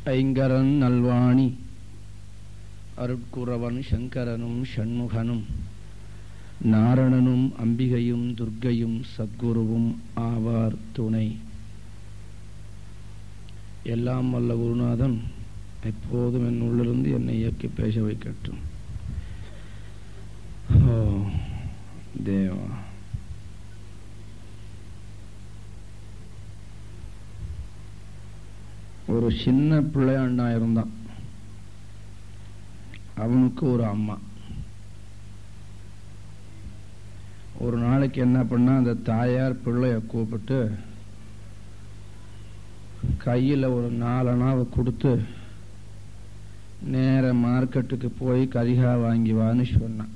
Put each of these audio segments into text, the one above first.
ஐங்கரன் நல்வாணி அருட்குறவன் சங்கரனும் ஷண்முகனும் நாரணனும் அம்பிகையும் துர்க்கையும் சத்குருவும் ஆவார் துணை எல்லாம் வல்ல குருநாதன் எப்போதும் என் உள்ளிருந்து என்னை இயக்கி பேச வைக்கட்டும் ஓ தேவா ஒரு சின்ன பிள்ளையாண்டா இருந்தான் அவனுக்கு ஒரு அம்மா ஒரு நாளைக்கு என்ன பண்ணா அந்த தாயார் பிள்ளைய கூப்பிட்டு கையில் ஒரு நாலனாவை கொடுத்து நேர மார்க்கெட்டுக்கு போய் கரிகா வாங்கி வான்னு சொன்னான்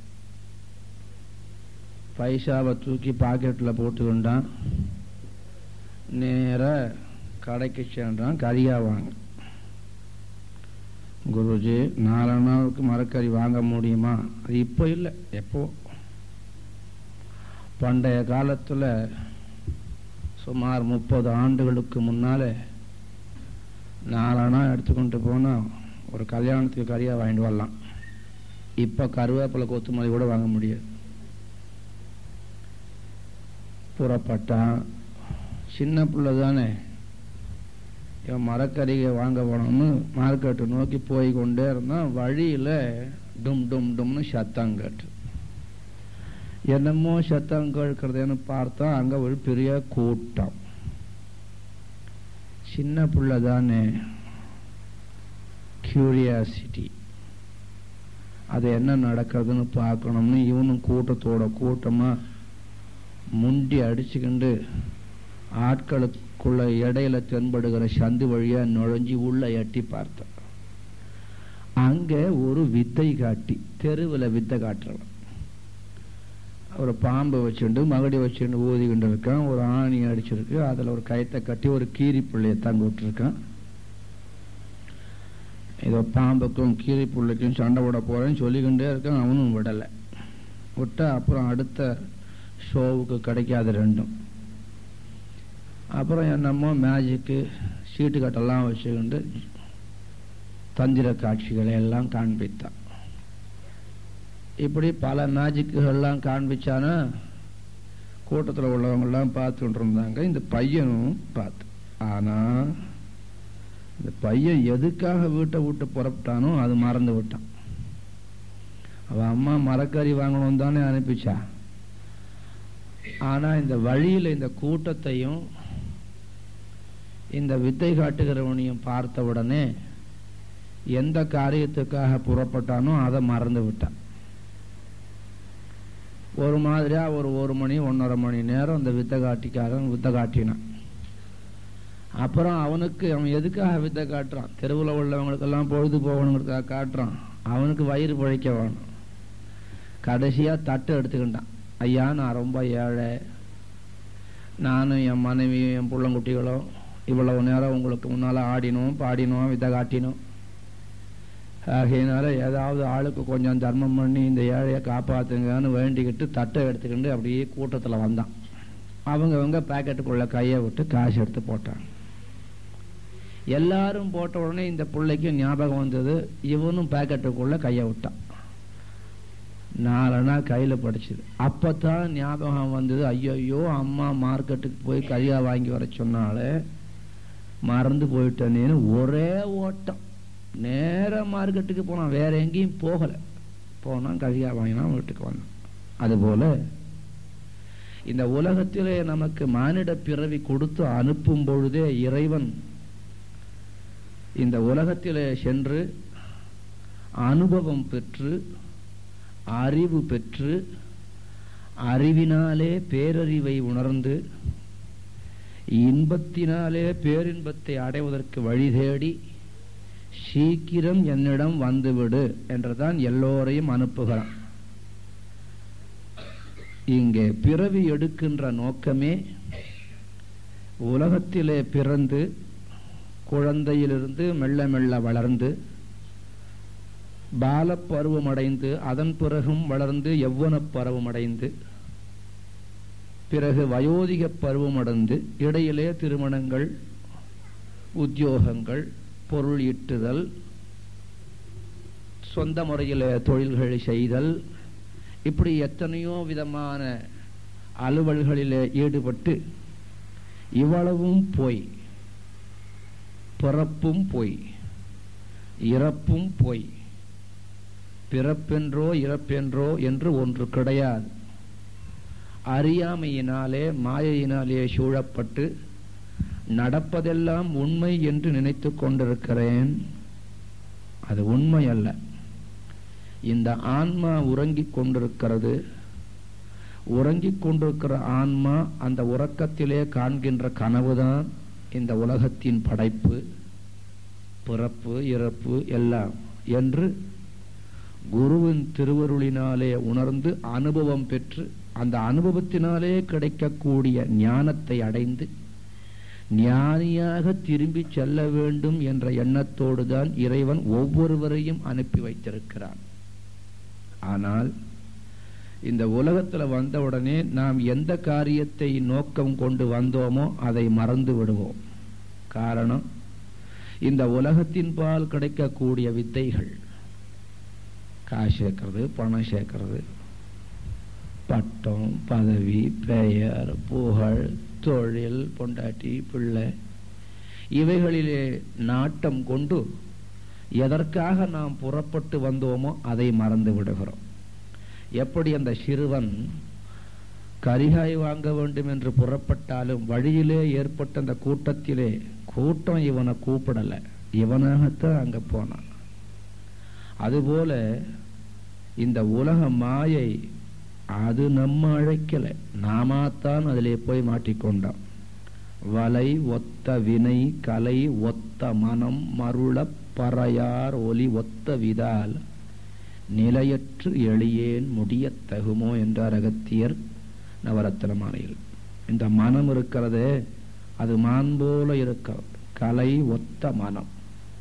பைசாவை தூக்கி பாக்கெட்டில் போட்டுக்கொண்டான் நேர கடைக்கு சென்றான் கரியா வாங்க குருஜி நாலனாவுக்கு மரக்கறி வாங்க முடியுமா அது இப்போ இல்லை எப்போ பண்டைய காலத்தில் சுமார் முப்பது ஆண்டுகளுக்கு முன்னாலே நாலனா எடுத்துக்கொண்டு போனால் ஒரு கல்யாணத்துக்கு கறியாக வாங்கிட்டு வரலாம் இப்போ கருவேப்பிலை கொத்துமல்லி கூட வாங்க முடியாது புறப்பட்டான் சின்ன பிள்ளை தானே இவன் மரக்கறிகை வாங்க போனோம்னு மார்க்கெட்டு நோக்கி போய் கொண்டே இருந்தான் வழியில் டும் டும் டும்னு சத்தம் கேட்டு என்னமோ சத்தம் கேட்கறதுன்னு பார்த்தா அங்கே ஒரு பெரிய கூட்டம் சின்ன பிள்ளை தானே கியூரியாசிட்டி அது என்ன நடக்கிறதுன்னு பார்க்கணும்னு இவனும் கூட்டத்தோட கூட்டமாக முண்டி அடிச்சுக்கிண்டு ஆட்களுக்குள்ள இடையில தென்படுகிற சந்து வழியா நுழைஞ்சி உள்ள எட்டி பார்த்தான் அங்க ஒரு வித்தை காட்டி தெருவில் வித்தை காட்டுறவன் ஒரு பாம்பை வச்சுண்டு மகடி வச்சுண்டு ஊதிக்கிட்டு இருக்கான் ஒரு ஆணி அடிச்சிருக்கு அதில் ஒரு கயத்தை கட்டி ஒரு கீரி பிள்ளைய தங்க விட்டுருக்கான் ஏதோ பாம்புக்கும் கீரி பிள்ளைக்கும் சண்டை விட போறேன்னு சொல்லிக்கிட்டே இருக்கான் அவனும் விடலை விட்டா அப்புறம் அடுத்த ஷோவுக்கு கிடைக்காது ரெண்டும் அப்புறம் என்னமோ மேஜிக்கு சீட்டு கட்டெல்லாம் வச்சுக்கிண்டு தந்திர காட்சிகளை எல்லாம் காண்பித்தான் இப்படி பல மேஜிக்குகள்லாம் காண்பிச்சானா கூட்டத்தில் உள்ளவங்கெல்லாம் பார்த்துட்டு இருந்தாங்க இந்த பையனும் பார்த்து ஆனால் இந்த பையன் எதுக்காக வீட்டை விட்டு புறப்பட்டானோ அது மறந்து விட்டான் அவன் அம்மா மரக்கறி வாங்கணும் தானே அனுப்பிச்சா ஆனால் இந்த வழியில் இந்த கூட்டத்தையும் இந்த வித்தை காட்டுகிறவனையும் பார்த்த உடனே எந்த காரியத்துக்காக புறப்பட்டானோ அதை மறந்து விட்டான் ஒரு மாதிரியா ஒரு ஒரு மணி ஒன்றரை மணி நேரம் இந்த வித்தை காட்டிக்காரன் வித்தை காட்டினான் அப்புறம் அவனுக்கு அவன் எதுக்காக வித்தை காட்டுறான் தெருவில் உள்ளவங்களுக்கெல்லாம் பொழுது போகணுங்கிறதுக்காக காட்டுறான் அவனுக்கு வயிறு பிழைக்க வேணும் கடைசியாக தட்டு எடுத்துக்கிட்டான் ஐயா நான் ரொம்ப ஏழை நானும் என் மனைவியும் என் பிள்ளைங்குட்டிகளும் இவ்வளவு நேரம் உங்களுக்கு முன்னால் ஆடினோம் பாடினோம் விதை காட்டினோம் ஆகையினால ஏதாவது ஆளுக்கு கொஞ்சம் தர்மம் பண்ணி இந்த ஏழையை காப்பாற்றுங்கன்னு வேண்டிக்கிட்டு தட்டை எடுத்துக்கிட்டு அப்படியே கூட்டத்தில் வந்தான் அவங்கவங்க பேக்கெட்டுக்குள்ள கையை விட்டு காசு எடுத்து போட்டாங்க எல்லாரும் போட்ட உடனே இந்த பிள்ளைக்கு ஞாபகம் வந்தது இவனும் பேக்கெட்டுக்குள்ள கையை விட்டான் நாலனா கையில் படிச்சுது அப்போ தான் ஞாபகம் வந்தது ஐயோ அம்மா மார்க்கெட்டுக்கு போய் கரியா வாங்கி வர சொன்னாலே மறந்து போயிட்டேனேன்னு ஒரே ஓட்டம் நேர மார்க்கெட்டுக்கு போனான் வேற எங்கேயும் போகலை போனான் கரியா வாங்கினான் வீட்டுக்கு வந்தான் அதுபோல இந்த உலகத்திலே நமக்கு மானிட பிறவி கொடுத்து அனுப்பும் பொழுதே இறைவன் இந்த உலகத்திலே சென்று அனுபவம் பெற்று அறிவு பெற்று அறிவினாலே பேரறிவை உணர்ந்து இன்பத்தினாலே பேரின்பத்தை அடைவதற்கு வழி தேடி சீக்கிரம் என்னிடம் வந்துவிடு என்றுதான் எல்லோரையும் அனுப்புகிறான் இங்கே பிறவி எடுக்கின்ற நோக்கமே உலகத்திலே பிறந்து குழந்தையிலிருந்து மெல்ல மெல்ல வளர்ந்து பாலப்பருவமடைந்து அதன் பிறகும் வளர்ந்து எவ்வனப் பருவமடைந்து பிறகு வயோதிக பருவமடைந்து இடையிலே திருமணங்கள் உத்தியோகங்கள் பொருள் ஈட்டுதல் சொந்த முறையில் தொழில்கள் செய்தல் இப்படி எத்தனையோ விதமான அலுவல்களில் ஈடுபட்டு இவ்வளவும் போய் பிறப்பும் போய் இறப்பும் போய் பிறப்பென்றோ இறப்பென்றோ என்று ஒன்று கிடையாது அறியாமையினாலே மாயையினாலே சூழப்பட்டு நடப்பதெல்லாம் உண்மை என்று நினைத்து கொண்டிருக்கிறேன் அது உண்மை அல்ல இந்த ஆன்மா உறங்கிக் கொண்டிருக்கிறது உறங்கிக் கொண்டிருக்கிற ஆன்மா அந்த உறக்கத்திலே காண்கின்ற கனவுதான் இந்த உலகத்தின் படைப்பு பிறப்பு இறப்பு எல்லாம் என்று குருவின் திருவருளினாலே உணர்ந்து அனுபவம் பெற்று அந்த அனுபவத்தினாலே கிடைக்கக்கூடிய ஞானத்தை அடைந்து ஞானியாக திரும்பி செல்ல வேண்டும் என்ற எண்ணத்தோடு தான் இறைவன் ஒவ்வொருவரையும் அனுப்பி வைத்திருக்கிறான் ஆனால் இந்த உலகத்தில் வந்தவுடனே நாம் எந்த காரியத்தை நோக்கம் கொண்டு வந்தோமோ அதை மறந்து விடுவோம் காரணம் இந்த உலகத்தின் பால் கிடைக்கக்கூடிய வித்தைகள் காசு சேர்க்கறது பணம் சேர்க்கறது பட்டம் பதவி பெயர் புகழ் தொழில் பொண்டாட்டி பிள்ளை இவைகளிலே நாட்டம் கொண்டு எதற்காக நாம் புறப்பட்டு வந்தோமோ அதை மறந்து விடுகிறோம் எப்படி அந்த சிறுவன் கரிகாய் வாங்க வேண்டும் என்று புறப்பட்டாலும் வழியிலே ஏற்பட்ட அந்த கூட்டத்திலே கூட்டம் இவனை கூப்பிடல இவனாகத்தான் அங்க போனான் அதுபோல இந்த உலக மாயை அது நம்ம அழைக்கல நாமாத்தான் அதிலே போய் மாட்டிக்கொண்டோம் வலை ஒத்த வினை கலை ஒத்த மனம் மருள பறையார் ஒலி ஒத்த விதால் நிலையற்று எளியேன் முடியத் தகுமோ என்றார் அகத்தியர் நவரத்ன மாலையில் இந்த மனம் இருக்கிறதே அது மான் போல இருக்கிறது கலை ஒத்த மனம்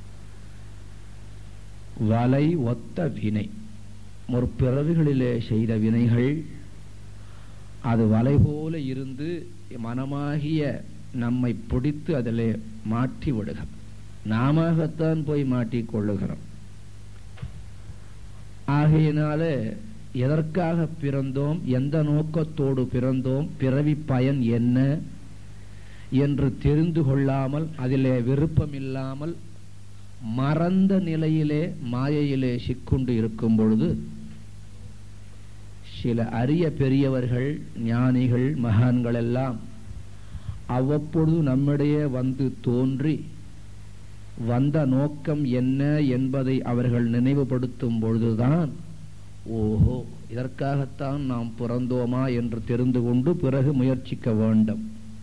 வலை ஒத்த வினை ஒரு பிறவிகளிலே செய்த வினைகள் அது வலை போல இருந்து மனமாகிய நம்மை பிடித்து அதிலே மாற்றி விடுகிறோம் நாமத்தான் போய் மாட்டிக் கொள்ளுகிறோம் ஆகையினால எதற்காக பிறந்தோம் எந்த நோக்கத்தோடு பிறந்தோம் பிறவி பயன் என்ன என்று தெரிந்து கொள்ளாமல் அதிலே விருப்பமில்லாமல் மறந்த நிலையிலே மாயையிலே சிக்குண்டு இருக்கும் பொழுது சில அரிய பெரியவர்கள் ஞானிகள் மகான்கள் எல்லாம் அவ்வப்பொழுது நம்மிடையே வந்து தோன்றி வந்த நோக்கம் என்ன என்பதை அவர்கள் நினைவுபடுத்தும் பொழுதுதான் ஓஹோ இதற்காகத்தான் நாம் பிறந்தோமா என்று தெரிந்து கொண்டு பிறகு முயற்சிக்க வேண்டும்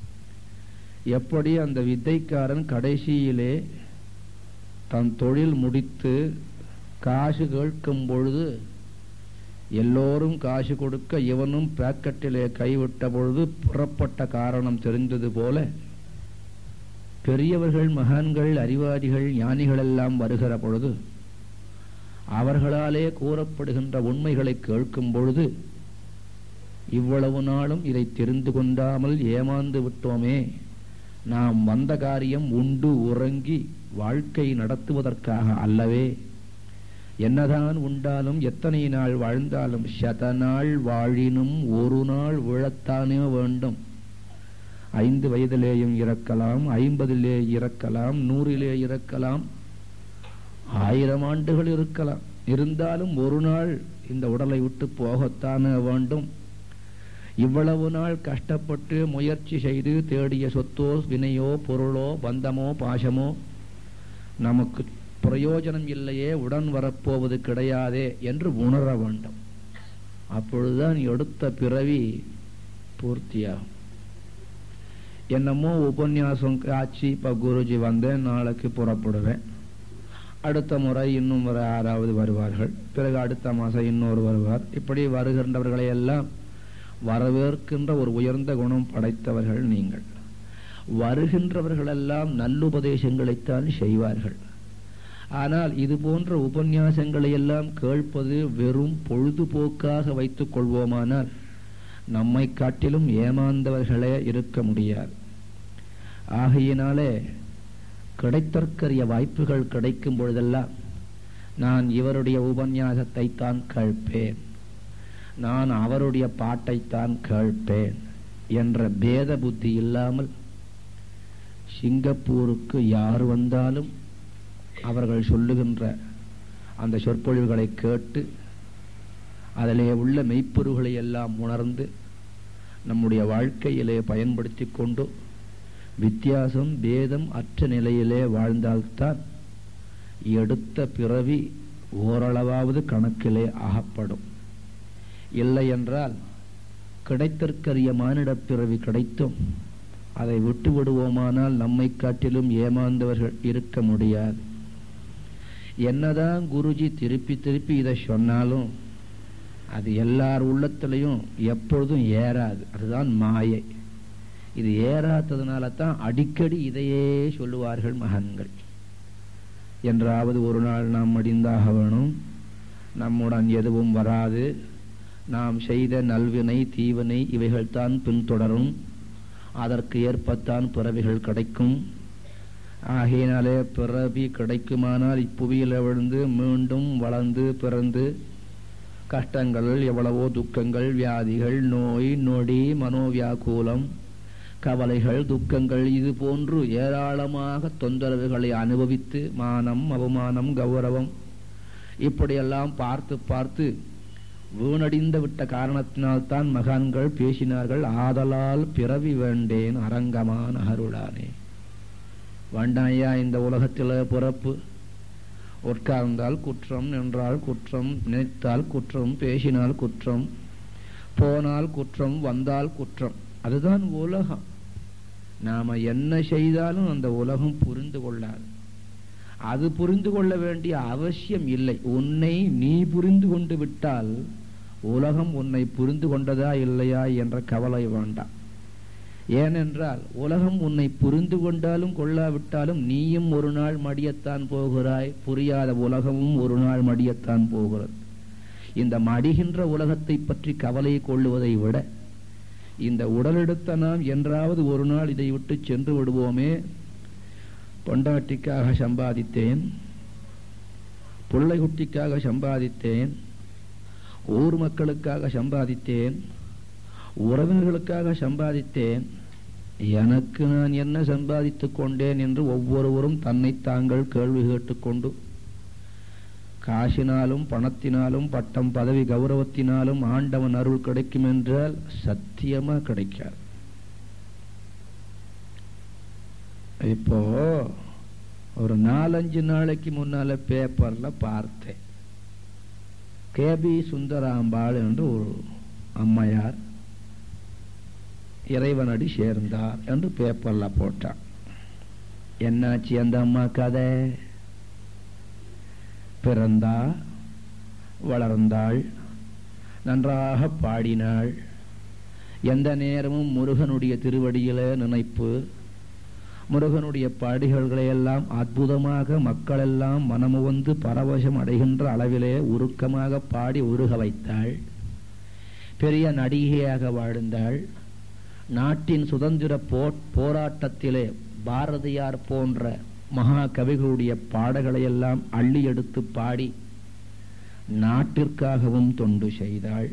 எப்படி அந்த வித்தைக்காரன் கடைசியிலே தன் தொழில் முடித்து காசு கேட்கும் பொழுது எல்லோரும் காசு கொடுக்க இவனும் பேக்கெட்டிலே கைவிட்ட பொழுது புறப்பட்ட காரணம் தெரிந்தது போல பெரியவர்கள் மகான்கள் அறிவாதிகள் ஞானிகள் எல்லாம் வருகிற பொழுது அவர்களாலே கூறப்படுகின்ற உண்மைகளை கேட்கும் பொழுது இவ்வளவு நாளும் இதை தெரிந்து கொண்டாமல் ஏமாந்து விட்டோமே நாம் வந்த காரியம் உண்டு உறங்கி வாழ்க்கை நடத்துவதற்காக அல்லவே என்னதான் உண்டாலும் எத்தனை நாள் வாழ்ந்தாலும் சத நாள் வாழினும் ஒரு நாள் விழத்தானே வேண்டும் ஐந்து வயதிலேயும் இறக்கலாம் ஐம்பதிலே இறக்கலாம் நூறிலே இறக்கலாம் ஆயிரம் ஆண்டுகள் இருக்கலாம் இருந்தாலும் ஒரு நாள் இந்த உடலை விட்டு போகத்தானே வேண்டும் இவ்வளவு நாள் கஷ்டப்பட்டு முயற்சி செய்து தேடிய சொத்தோ வினையோ பொருளோ பந்தமோ பாசமோ நமக்கு பிரயோஜனம் இல்லையே உடன் வரப்போவது கிடையாதே என்று உணர வேண்டும் அப்பொழுதுதான் எடுத்த பிறவி பூர்த்தியாகும் என்னமோ உபன்யாசம் ஆச்சு இப்போ குருஜி வந்தேன் நாளைக்கு புறப்படுவேன் அடுத்த முறை இன்னும் ஒரு ஆறாவது வருவார்கள் பிறகு அடுத்த மாதம் இன்னொரு வருவார் இப்படி வருகின்றவர்களை எல்லாம் வரவேற்கின்ற ஒரு உயர்ந்த குணம் படைத்தவர்கள் நீங்கள் வருகின்றவர்களெல்லாம் நல்லுபதேசங்களைத்தான் செய்வார்கள் ஆனால் இது போன்ற உபன்யாசங்களை எல்லாம் கேட்பது வெறும் பொழுதுபோக்காக வைத்துக் கொள்வோமானால் நம்மை காட்டிலும் ஏமாந்தவர்களே இருக்க முடியாது ஆகையினாலே கிடைத்தற்கரிய வாய்ப்புகள் கிடைக்கும் பொழுதெல்லாம் நான் இவருடைய உபன்யாசத்தை தான் கேட்பேன் நான் அவருடைய பாட்டைத்தான் கேட்பேன் என்ற பேத புத்தி இல்லாமல் சிங்கப்பூருக்கு யார் வந்தாலும் அவர்கள் சொல்லுகின்ற அந்த சொற்பொழிவுகளை கேட்டு அதிலே உள்ள மெய்ப்பொருள்களை எல்லாம் உணர்ந்து நம்முடைய வாழ்க்கையிலே பயன்படுத்தி கொண்டு வித்தியாசம் பேதம் அற்ற நிலையிலே வாழ்ந்தால்தான் எடுத்த பிறவி ஓரளவாவது கணக்கிலே அகப்படும் இல்லை என்றால் கிடைத்தற்கரிய மானிடப் பிறவி கிடைத்தும் அதை விட்டு விடுவோமானால் நம்மை காட்டிலும் ஏமாந்தவர்கள் இருக்க முடியாது என்னதான் குருஜி திருப்பி திருப்பி இதை சொன்னாலும் அது எல்லார் உள்ளத்திலையும் எப்பொழுதும் ஏறாது அதுதான் மாயை இது ஏறாததுனால தான் அடிக்கடி இதையே சொல்லுவார்கள் மகன்கள் என்றாவது ஒரு நாள் நாம் மடிந்தாக வேணும் நம்முடன் எதுவும் வராது நாம் செய்த நல்வினை தீவினை இவைகள்தான் பின்தொடரும் அதற்கு ஏற்பத்தான் பிறவிகள் கிடைக்கும் ஆகையினாலே பிறவி கிடைக்குமானால் இப்புவியில் விழுந்து மீண்டும் வளர்ந்து பிறந்து கஷ்டங்கள் எவ்வளவோ துக்கங்கள் வியாதிகள் நோய் நொடி மனோவியாக்கூலம் கவலைகள் துக்கங்கள் இது போன்று ஏராளமாக தொந்தரவுகளை அனுபவித்து மானம் அவமானம் கௌரவம் இப்படியெல்லாம் பார்த்து பார்த்து வீணடிந்து விட்ட காரணத்தினால்தான் மகான்கள் பேசினார்கள் ஆதலால் பிறவி வேண்டேன் அரங்கமான அருளானே வேண்டாயா இந்த உலகத்தில் பிறப்பு உட்கார்ந்தால் குற்றம் நின்றால் குற்றம் நினைத்தால் குற்றம் பேசினால் குற்றம் போனால் குற்றம் வந்தால் குற்றம் அதுதான் உலகம் நாம என்ன செய்தாலும் அந்த உலகம் புரிந்து கொள்ளாது அது புரிந்து கொள்ள வேண்டிய அவசியம் இல்லை உன்னை நீ புரிந்து கொண்டு விட்டால் உலகம் உன்னை புரிந்து கொண்டதா இல்லையா என்ற கவலை வேண்டாம் ஏனென்றால் உலகம் உன்னை புரிந்து கொண்டாலும் கொள்ளாவிட்டாலும் நீயும் ஒரு நாள் மடியத்தான் போகிறாய் புரியாத உலகமும் ஒரு நாள் மடியத்தான் போகிறது இந்த மடிகின்ற உலகத்தை பற்றி கவலை கொள்ளுவதை விட இந்த உடலெடுத்த நாம் என்றாவது ஒரு நாள் இதை விட்டு சென்று விடுவோமே பொண்டாட்டிக்காக சம்பாதித்தேன் பிள்ளை குட்டிக்காக சம்பாதித்தேன் ஊர் மக்களுக்காக சம்பாதித்தேன் உறவினர்களுக்காக சம்பாதித்தேன் எனக்கு நான் என்ன சம்பாதித்துக் கொண்டேன் என்று ஒவ்வொருவரும் தன்னை தாங்கள் கேள்வி கேட்டுக்கொண்டு காசினாலும் பணத்தினாலும் பட்டம் பதவி கௌரவத்தினாலும் ஆண்டவன் அருள் கிடைக்கும் என்றால் சத்தியமா கிடைக்காது இப்போ ஒரு நாலஞ்சு நாளைக்கு முன்னால பேப்பர்ல பார்த்தேன் கேபி சுந்தராம்பாள் என்று ஒரு அம்மையார் இறைவனடி சேர்ந்தார் என்று பேப்பர்ல போட்டான் என்னாச்சு அந்த அம்மா கதை பிறந்தா வளர்ந்தாள் நன்றாக பாடினாள் எந்த நேரமும் முருகனுடைய திருவடியில நினைப்பு முருகனுடைய பாடிகள்களை எல்லாம் அற்புதமாக மக்களெல்லாம் மனமுவந்து பரவசம் அடைகின்ற அளவிலே உருக்கமாக பாடி உருக வைத்தாள் பெரிய நடிகையாக வாழ்ந்தாள் நாட்டின் சுதந்திர போ போராட்டத்திலே பாரதியார் போன்ற மகா கவிகளுடைய பாடல்களை எல்லாம் அள்ளி எடுத்து பாடி நாட்டிற்காகவும் தொண்டு செய்தாள்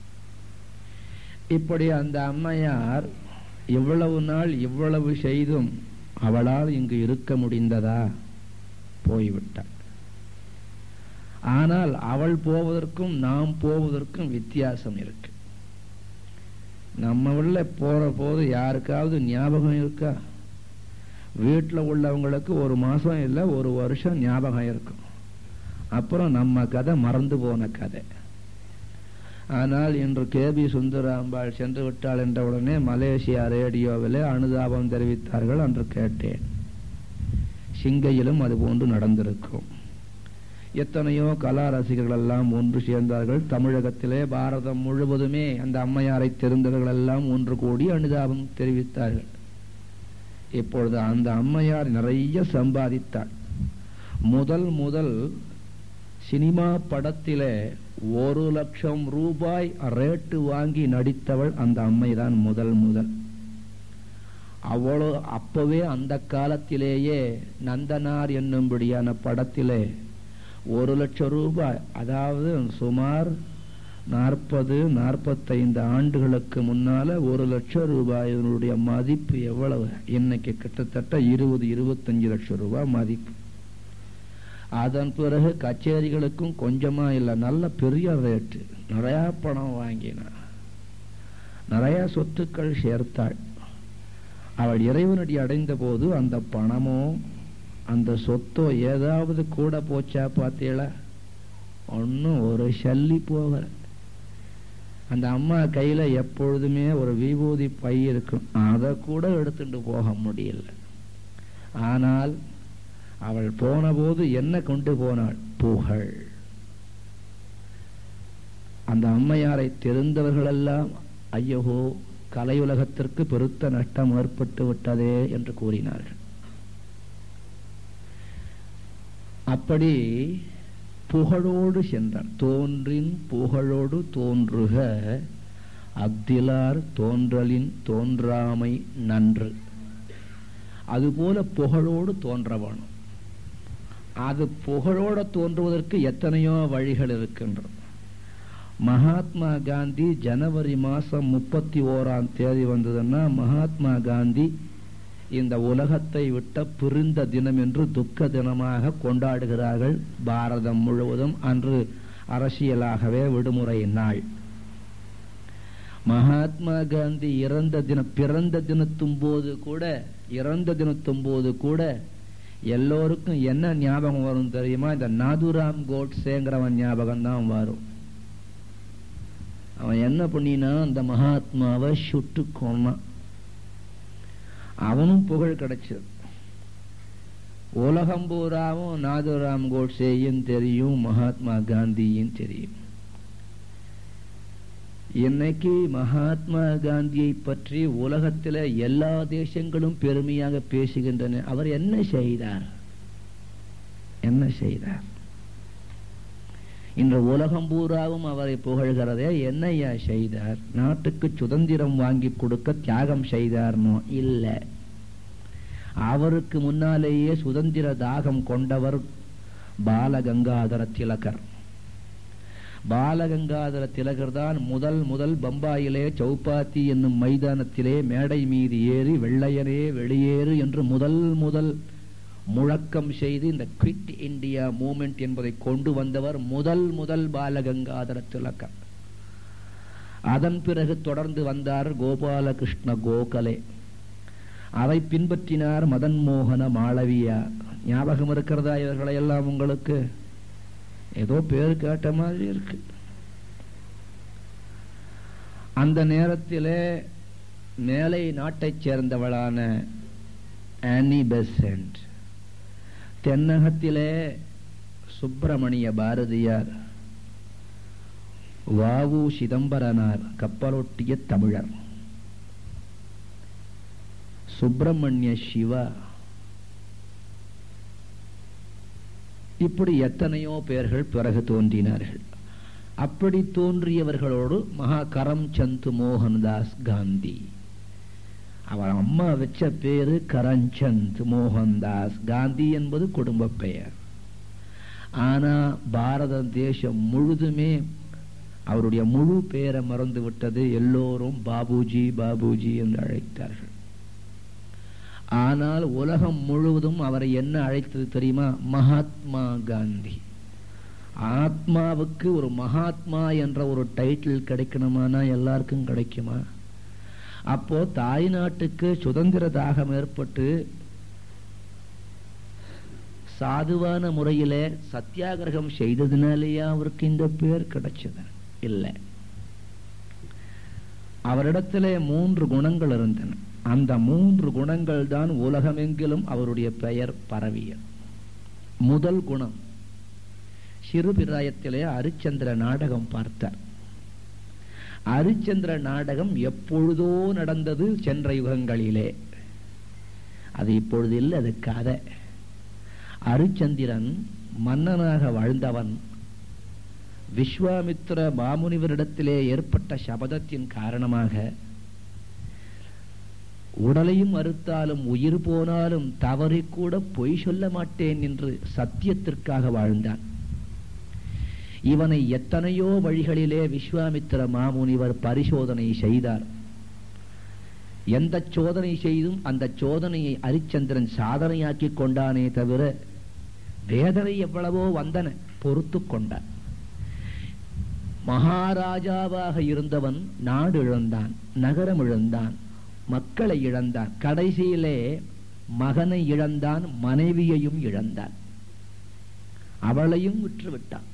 இப்படி அந்த அம்மையார் இவ்வளவு நாள் இவ்வளவு செய்தும் அவளால் இங்கு இருக்க முடிந்ததா போய்விட்டாள் ஆனால் அவள் போவதற்கும் நாம் போவதற்கும் வித்தியாசம் இருக்கு நம்ம உள்ள போற போது யாருக்காவது ஞாபகம் இருக்கா வீட்டில் உள்ளவங்களுக்கு ஒரு மாசம் இல்லை ஒரு வருஷம் ஞாபகம் இருக்கும் அப்புறம் நம்ம கதை மறந்து போன கதை ஆனால் இன்று கேபி சுந்தராம்பாள் சென்று விட்டாள் என்ற உடனே மலேசியா ரேடியோவிலே அனுதாபம் தெரிவித்தார்கள் என்று கேட்டேன் சிங்கையிலும் அது போன்று நடந்திருக்கும் எத்தனையோ கலா ரசிகர்கள் எல்லாம் ஒன்று சேர்ந்தார்கள் தமிழகத்திலே பாரதம் முழுவதுமே அந்த அம்மையாரை தெரிந்தவர்கள் எல்லாம் ஒன்று கூடி அனுதாபம் தெரிவித்தார்கள் இப்பொழுது அந்த அம்மையார் நிறைய சம்பாதித்தாள் முதல் முதல் சினிமா படத்திலே ஒரு லட்சம் ரூபாய் ரேட்டு வாங்கி நடித்தவள் அந்த அம்மைதான் முதல் முதல் அவ்வளோ அப்பவே அந்த காலத்திலேயே நந்தனார் என்னும்படியான படத்திலே ஒரு லட்சம் ரூபாய் அதாவது சுமார் நாற்பது நாற்பத்தைந்து ஆண்டுகளுக்கு முன்னால ஒரு லட்சம் ரூபாயினுடைய மதிப்பு எவ்வளவு இன்னைக்கு கிட்டத்தட்ட இருபது இருபத்தஞ்சு லட்சம் ரூபாய் மதிப்பு அதன் பிறகு கச்சேரிகளுக்கும் கொஞ்சமா இல்லை நல்ல பெரிய ரேட்டு நிறைய பணம் வாங்கினார் நிறைய சொத்துக்கள் சேர்த்தாள் அவள் இறைவனடி அடைந்த போது அந்த பணமோ அந்த சொத்தோ ஏதாவது கூட போச்சா பார்த்தீங்களா ஒன்றும் ஒரு சல்லி போகல அந்த அம்மா கையில எப்பொழுதுமே ஒரு விபூதி பை இருக்கும் அதை கூட எடுத்துட்டு போக முடியல ஆனால் அவள் போன போது என்ன கொண்டு போனாள் புகழ் அந்த அம்மையாரை தெரிந்தவர்களெல்லாம் ஐயோ கலையுலகத்திற்கு பெருத்த நஷ்டம் ஏற்பட்டு விட்டதே என்று கூறினார்கள் அப்படி புகழோடு சென்றார் தோன்றின் புகழோடு தோன்றுக அக்திலார் தோன்றலின் தோன்றாமை நன்று அதுபோல புகழோடு தோன்ற வேணும் அது புகழோடு தோன்றுவதற்கு எத்தனையோ வழிகள் இருக்கின்றன மகாத்மா காந்தி ஜனவரி மாசம் முப்பத்தி ஓராம் தேதி வந்ததுன்னா மகாத்மா காந்தி இந்த உலகத்தை விட்ட பிரிந்த தினம் என்று துக்க தினமாக கொண்டாடுகிறார்கள் பாரதம் முழுவதும் அன்று அரசியலாகவே விடுமுறை நாள் மகாத்மா காந்தி இறந்த தினம் பிறந்த தினத்தும் போது கூட இறந்த தினத்தும் போது கூட எல்லோருக்கும் என்ன ஞாபகம் வரும் தெரியுமா இந்த நாதுராம் கோட்ஸேங்கிறவன் ஞாபகம் தான் வரும் அவன் என்ன பண்ணினா அந்த மகாத்மாவை சுட்டு கொன்னான் அவனும் புகழ் கிடைச்சது உலகம் பூராவும் நாதுராம் கோட்ஸேயும் தெரியும் மகாத்மா காந்தியும் தெரியும் இன்னைக்கு மகாத்மா காந்தியை பற்றி உலகத்தில் எல்லா தேசங்களும் பெருமையாக பேசுகின்றன அவர் என்ன செய்தார் என்ன செய்தார் இன்று உலகம் பூராவும் அவரை புகழ்கிறதே என்னையா செய்தார் நாட்டுக்கு சுதந்திரம் வாங்கி கொடுக்க தியாகம் செய்தார்னோ இல்லை அவருக்கு முன்னாலேயே சுதந்திர தாகம் கொண்டவர் பாலகங்காதர திலகர் பாலகங்காதர திலகர் தான் முதல் முதல் பம்பாயிலே சௌப்பாத்தி என்னும் மைதானத்திலே மேடை மீது ஏறி வெள்ளையனே வெளியேறு என்று முதல் முதல் முழக்கம் செய்து இந்த குவிட் இந்தியா மூமெண்ட் என்பதை கொண்டு வந்தவர் முதல் முதல் பாலகங்காதர திலகர் அதன் பிறகு தொடர்ந்து வந்தார் கோபாலகிருஷ்ண கோகலே அதை பின்பற்றினார் மதன் மோகன மாளவியா ஞாபகம் இருக்கிறதா இவர்களை எல்லாம் உங்களுக்கு ஏதோ பேர் கேட்ட மாதிரி இருக்கு அந்த நேரத்திலே மேலை நாட்டைச் சேர்ந்தவளான ஆனி பெசன்ட் தென்னகத்திலே சுப்பிரமணிய பாரதியார் வாவு சிதம்பரனார் கப்பலொட்டிய தமிழர் சுப்பிரமணிய சிவா இப்படி எத்தனையோ பேர்கள் பிறகு தோன்றினார்கள் அப்படி தோன்றியவர்களோடு மகா கரம்சந்த் மோகன்தாஸ் காந்தி அவர் அம்மா வச்ச பேரு கரம்சந்த் மோகன்தாஸ் காந்தி என்பது குடும்ப பெயர் ஆனா பாரத தேசம் முழுதுமே அவருடைய முழு பெயரை மறந்து விட்டது எல்லோரும் பாபுஜி பாபுஜி என்று அழைத்தார்கள் ஆனால் உலகம் முழுவதும் அவரை என்ன அழைத்தது தெரியுமா மகாத்மா காந்தி ஆத்மாவுக்கு ஒரு மகாத்மா என்ற ஒரு டைட்டில் கிடைக்கணுமானா எல்லாருக்கும் கிடைக்குமா அப்போ தாய் நாட்டுக்கு சுதந்திர தாகம் ஏற்பட்டு சாதுவான முறையில சத்தியாகிரகம் செய்ததுனாலேயே அவருக்கு இந்த பேர் கிடைச்சது இல்லை அவரிடத்திலே மூன்று குணங்கள் இருந்தன அந்த மூன்று குணங்கள் தான் உலகமெங்கிலும் அவருடைய பெயர் பரவிய முதல் குணம் சிறுபிராயத்திலே அரிச்சந்திர நாடகம் பார்த்தார் அரிச்சந்திர நாடகம் எப்பொழுதோ நடந்தது சென்ற யுகங்களிலே அது இப்பொழுது இல்லை அது கதை அரிச்சந்திரன் மன்னனாக வாழ்ந்தவன் விஸ்வாமித்திர மாமுனிவரிடத்திலே ஏற்பட்ட சபதத்தின் காரணமாக உடலையும் மறுத்தாலும் உயிர் போனாலும் தவறி கூட பொய் சொல்ல மாட்டேன் என்று சத்தியத்திற்காக வாழ்ந்தான் இவனை எத்தனையோ வழிகளிலே விஸ்வாமித்திர மாமுனிவர் பரிசோதனை செய்தார் எந்த சோதனை செய்தும் அந்த சோதனையை அரிச்சந்திரன் சாதனையாக்கி கொண்டானே தவிர வேதனை எவ்வளவோ வந்தன பொறுத்து கொண்டான் மகாராஜாவாக இருந்தவன் நாடு இழந்தான் நகரம் இழந்தான் மக்களை இழந்தான் கடைசியிலே மகனை இழந்தான் மனைவியையும் இழந்தான் அவளையும் விட்டுவிட்டான்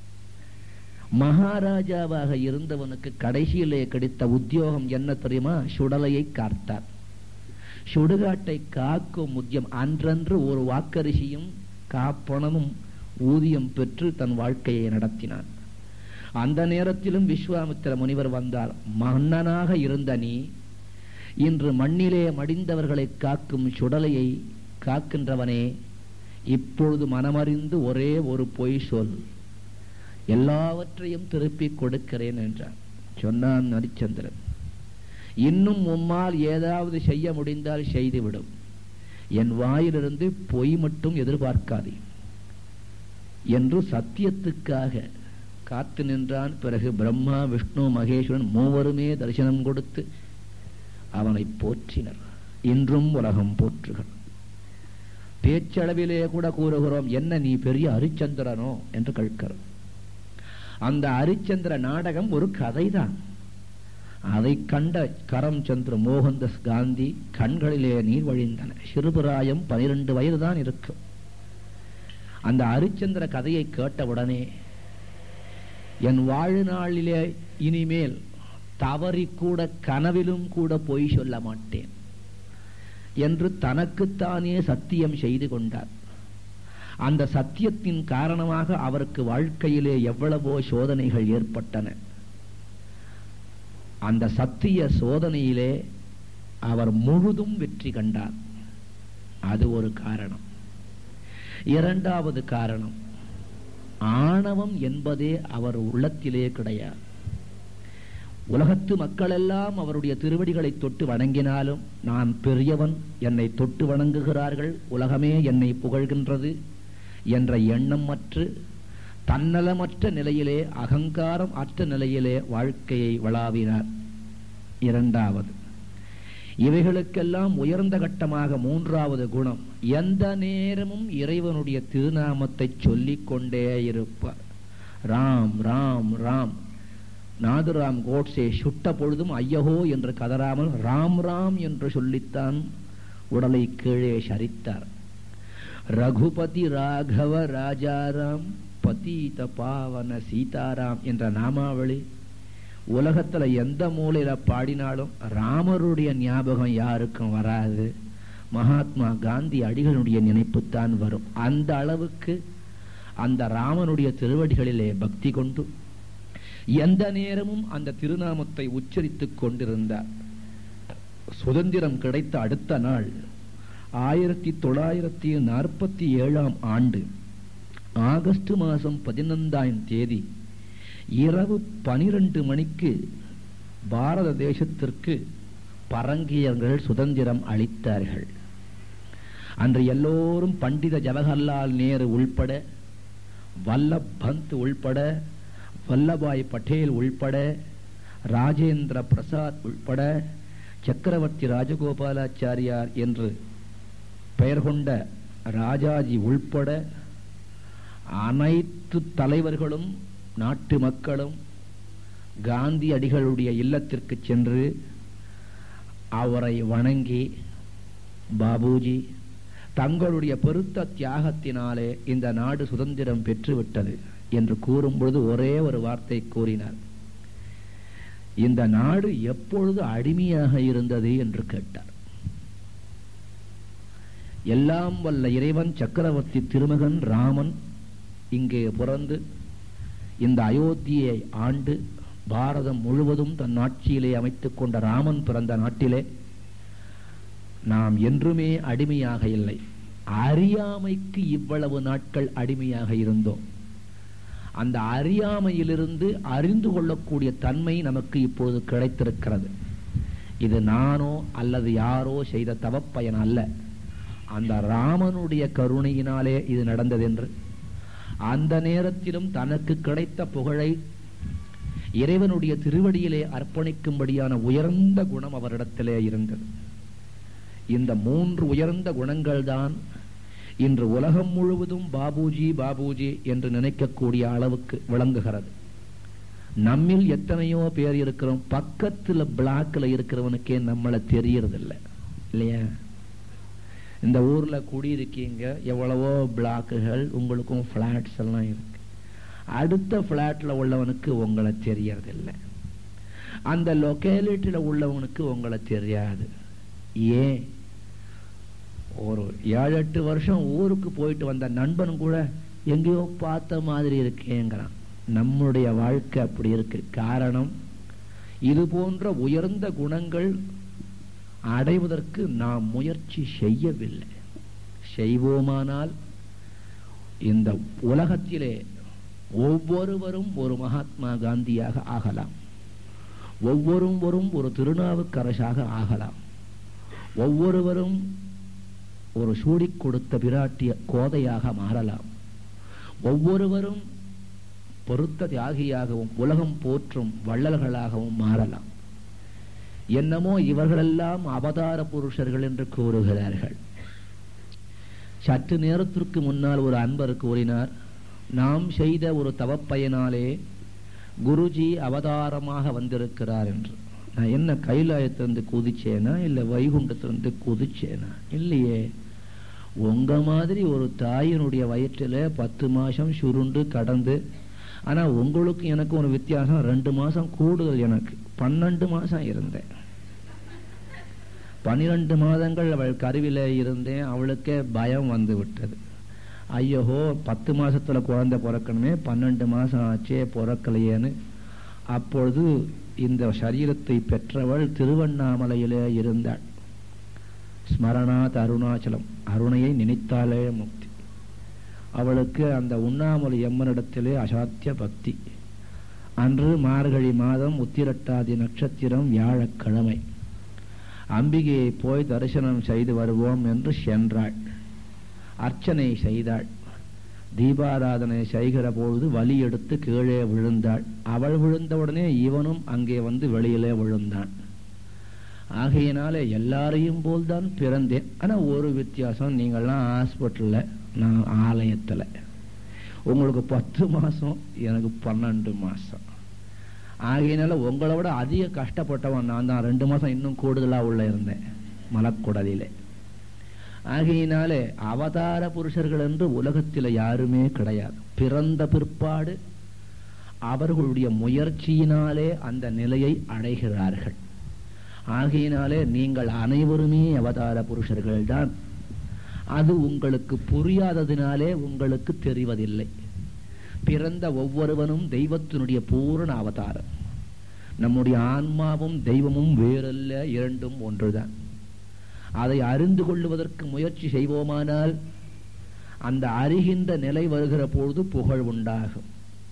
மகாராஜாவாக இருந்தவனுக்கு கடைசியிலே கிடைத்த உத்தியோகம் என்ன தெரியுமா சுடலையை காத்தார் சுடுகாட்டை காக்கும் உத்தியம் அன்றன்று ஒரு வாக்கரிசியும் காப்பணமும் ஊதியம் பெற்று தன் வாழ்க்கையை நடத்தினான் அந்த நேரத்திலும் விஸ்வாமித்திர முனிவர் வந்தார் மன்னனாக இருந்த நீ இன்று மண்ணிலே மடிந்தவர்களை காக்கும் சுடலையை காக்கின்றவனே இப்பொழுது மனமறிந்து ஒரே ஒரு பொய் சொல் எல்லாவற்றையும் திருப்பி கொடுக்கிறேன் என்றான் சொன்னான் ஹரிச்சந்திரன் இன்னும் உம்மால் ஏதாவது செய்ய முடிந்தால் செய்துவிடும் என் வாயிலிருந்து பொய் மட்டும் எதிர்பார்க்காதே என்று சத்தியத்துக்காக காத்து நின்றான் பிறகு பிரம்மா விஷ்ணு மகேஸ்வரன் மூவருமே தரிசனம் கொடுத்து அவனை போற்றினர் இன்றும் உலகம் போற்றுகள் பேச்சளவிலே கூட கூறுகிறோம் என்ன நீ பெரிய ஹரிச்சந்திரனோ என்று கேட்கிறோம் அந்த ஹரிச்சந்திர நாடகம் ஒரு கதைதான் அதை கண்ட கரம் சந்திர மோகன்தாஸ் காந்தி கண்களிலே நீர் வழிந்தன சிறுபிராயம் பனிரெண்டு வயதுதான் இருக்கும் அந்த ஹரிச்சந்திர கதையை கேட்டவுடனே என் வாழ்நாளிலே இனிமேல் தவறி கூட கனவிலும் கூட பொய் சொல்ல மாட்டேன் என்று தனக்குத்தானே சத்தியம் செய்து கொண்டார் அந்த சத்தியத்தின் காரணமாக அவருக்கு வாழ்க்கையிலே எவ்வளவோ சோதனைகள் ஏற்பட்டன அந்த சத்திய சோதனையிலே அவர் முழுதும் வெற்றி கண்டார் அது ஒரு காரணம் இரண்டாவது காரணம் ஆணவம் என்பதே அவர் உள்ளத்திலே கிடையாது உலகத்து மக்களெல்லாம் அவருடைய திருவடிகளை தொட்டு வணங்கினாலும் நான் பெரியவன் என்னை தொட்டு வணங்குகிறார்கள் உலகமே என்னை புகழ்கின்றது என்ற எண்ணமற்று தன்னலமற்ற நிலையிலே அகங்காரம் அற்ற நிலையிலே வாழ்க்கையை வளாவினார் இரண்டாவது இவைகளுக்கெல்லாம் உயர்ந்த கட்டமாக மூன்றாவது குணம் எந்த நேரமும் இறைவனுடைய திருநாமத்தை சொல்லிக் கொண்டே இருப்பார் ராம் ராம் ராம் நாதுராம் கோட்ஸே சுட்ட பொழுதும் ஐயகோ என்று கதறாமல் ராம் ராம் என்று சொல்லித்தான் உடலை கீழே சரித்தார் ரகுபதி ராகவ ராஜாராம் பதீத பாவன சீதாராம் என்ற நாமாவளி உலகத்துல எந்த மூலையில பாடினாலும் ராமருடைய ஞாபகம் யாருக்கும் வராது மகாத்மா காந்தி அடிகளுடைய நினைப்புத்தான் வரும் அந்த அளவுக்கு அந்த ராமனுடைய திருவடிகளிலே பக்தி கொண்டு எந்த நேரமும் அந்த திருநாமத்தை உச்சரித்துக் கொண்டிருந்தார் சுதந்திரம் கிடைத்த அடுத்த நாள் ஆயிரத்தி தொள்ளாயிரத்தி நாற்பத்தி ஏழாம் ஆண்டு ஆகஸ்ட் மாதம் பதினைந்தாம் தேதி இரவு பனிரெண்டு மணிக்கு பாரத தேசத்திற்கு பரங்கியர்கள் சுதந்திரம் அளித்தார்கள் அன்று எல்லோரும் பண்டித ஜவஹர்லால் நேரு உள்பட வல்லப் பந்த் உள்பட வல்லபாய் பட்டேல் உள்பட ராஜேந்திர பிரசாத் உள்பட சக்கரவர்த்தி ராஜகோபாலாச்சாரியார் என்று பெயர் கொண்ட ராஜாஜி உள்பட அனைத்து தலைவர்களும் நாட்டு மக்களும் காந்தி அடிகளுடைய இல்லத்திற்கு சென்று அவரை வணங்கி பாபுஜி தங்களுடைய பெருத்த தியாகத்தினாலே இந்த நாடு சுதந்திரம் பெற்றுவிட்டது என்று கூறும் பொழுது ஒரே ஒரு வார்த்தை கூறினார் இந்த நாடு எப்பொழுது அடிமையாக இருந்தது என்று கேட்டார் எல்லாம் வல்ல இறைவன் சக்கரவர்த்தி திருமகன் ராமன் இங்கே பிறந்து இந்த அயோத்தியை ஆண்டு பாரதம் முழுவதும் தன் ஆட்சியிலே அமைத்துக் கொண்ட ராமன் பிறந்த நாட்டிலே நாம் என்றுமே அடிமையாக இல்லை அறியாமைக்கு இவ்வளவு நாட்கள் அடிமையாக இருந்தோம் அந்த அறியாமையிலிருந்து அறிந்து கொள்ளக்கூடிய தன்மை நமக்கு இப்போது கிடைத்திருக்கிறது இது நானோ அல்லது யாரோ செய்த தவப்பயன் அல்ல அந்த ராமனுடைய கருணையினாலே இது நடந்தது என்று அந்த நேரத்திலும் தனக்கு கிடைத்த புகழை இறைவனுடைய திருவடியிலே அர்ப்பணிக்கும்படியான உயர்ந்த குணம் அவரிடத்திலே இருந்தது இந்த மூன்று உயர்ந்த குணங்கள் தான் இன்று உலகம் முழுவதும் பாபுஜி பாபுஜி என்று நினைக்கக்கூடிய அளவுக்கு விளங்குகிறது நம்மில் எத்தனையோ பேர் இருக்கிறோம் பக்கத்துல பிளாக்ல இருக்கிறவனுக்கே நம்மளை தெரியறதில்ல இல்லையா இந்த ஊர்ல குடியிருக்கீங்க எவ்வளவோ பிளாக்குகள் உங்களுக்கும் பிளாட்ஸ் எல்லாம் இருக்கு அடுத்த பிளாட்ல உள்ளவனுக்கு உங்களை தெரியறதில்லை அந்த லொக்கேலிட்டியில உள்ளவனுக்கு உங்களை தெரியாது ஏன் ஒரு ஏழு எட்டு வருஷம் ஊருக்கு போயிட்டு வந்த நண்பன் கூட எங்கேயோ பார்த்த மாதிரி இருக்கேங்கிறான் நம்முடைய வாழ்க்கை அப்படி இருக்கு காரணம் இது போன்ற உயர்ந்த குணங்கள் அடைவதற்கு நாம் முயற்சி செய்யவில்லை செய்வோமானால் இந்த உலகத்திலே ஒவ்வொருவரும் ஒரு மகாத்மா காந்தியாக ஆகலாம் ஒவ்வொருவரும் ஒரு திருநாவுக்கரசாக ஆகலாம் ஒவ்வொருவரும் ஒரு சூடிக் கொடுத்த பிராட்டிய கோதையாக மாறலாம் ஒவ்வொருவரும் பொருத்த தியாகியாகவும் உலகம் போற்றும் வள்ளல்களாகவும் மாறலாம் என்னமோ இவர்களெல்லாம் அவதார புருஷர்கள் என்று கூறுகிறார்கள் சற்று நேரத்திற்கு முன்னால் ஒரு அன்பர் கூறினார் நாம் செய்த ஒரு தவப்பயனாலே குருஜி அவதாரமாக வந்திருக்கிறார் என்று நான் என்ன கைலாயத்திலிருந்து குதிச்சேனா இல்லை வைகுண்டத்திலிருந்து குதிச்சேனா இல்லையே உங்க மாதிரி ஒரு தாயினுடைய வயிற்றில் பத்து மாசம் சுருண்டு கடந்து ஆனா உங்களுக்கு எனக்கு ஒரு வித்தியாசம் ரெண்டு மாசம் கூடுதல் எனக்கு பன்னெண்டு மாசம் இருந்தேன் பன்னிரண்டு மாதங்கள் அவள் கருவில இருந்தேன் அவளுக்கே பயம் வந்து விட்டது ஐயோஹோ பத்து மாசத்துல குழந்தை பிறக்கணுமே பன்னெண்டு மாசம் ஆச்சே பிறக்கலையேன்னு அப்பொழுது இந்த சரீரத்தை பெற்றவள் திருவண்ணாமலையிலே இருந்தாள் ஸ்மரணாத் அருணாச்சலம் அருணையை நினைத்தாலே முக்தி அவளுக்கு அந்த உண்ணாமலை எம்மனிடத்திலே அசாத்திய பக்தி அன்று மார்கழி மாதம் உத்திரட்டாதி நட்சத்திரம் வியாழக்கிழமை அம்பிகையை போய் தரிசனம் செய்து வருவோம் என்று சென்றாள் அர்ச்சனை செய்தாள் தீபாராதனை செய்கிற பொழுது வலி எடுத்து கீழே விழுந்தாள் அவள் விழுந்தவுடனே இவனும் அங்கே வந்து வெளியிலே விழுந்தான் ஆகையினாலே எல்லாரையும் போல்தான் பிறந்தேன் ஆனா ஒரு வித்தியாசம் நீங்கள்லாம் ஹாஸ்பிட்டல்ல நான் ஆலயத்துல உங்களுக்கு பத்து மாசம் எனக்கு பன்னெண்டு மாசம் ஆகையினால உங்களை விட அதிக கஷ்டப்பட்டவன் நான் தான் ரெண்டு மாசம் இன்னும் கூடுதலா உள்ள இருந்தேன் மலக்குடலிலே ஆகையினாலே அவதார புருஷர்கள் என்று உலகத்தில் யாருமே கிடையாது பிறந்த பிற்பாடு அவர்களுடைய முயற்சியினாலே அந்த நிலையை அடைகிறார்கள் ஆகையினாலே நீங்கள் அனைவருமே அவதார புருஷர்கள் தான் அது உங்களுக்கு புரியாததினாலே உங்களுக்கு தெரிவதில்லை பிறந்த ஒவ்வொருவனும் தெய்வத்தினுடைய பூரண அவதாரம் நம்முடைய ஆன்மாவும் தெய்வமும் வேறல்ல இரண்டும் ஒன்றுதான் அதை அறிந்து கொள்ளுவதற்கு முயற்சி செய்வோமானால் அந்த அறிகின்ற நிலை வருகிற பொழுது புகழ் உண்டாகும்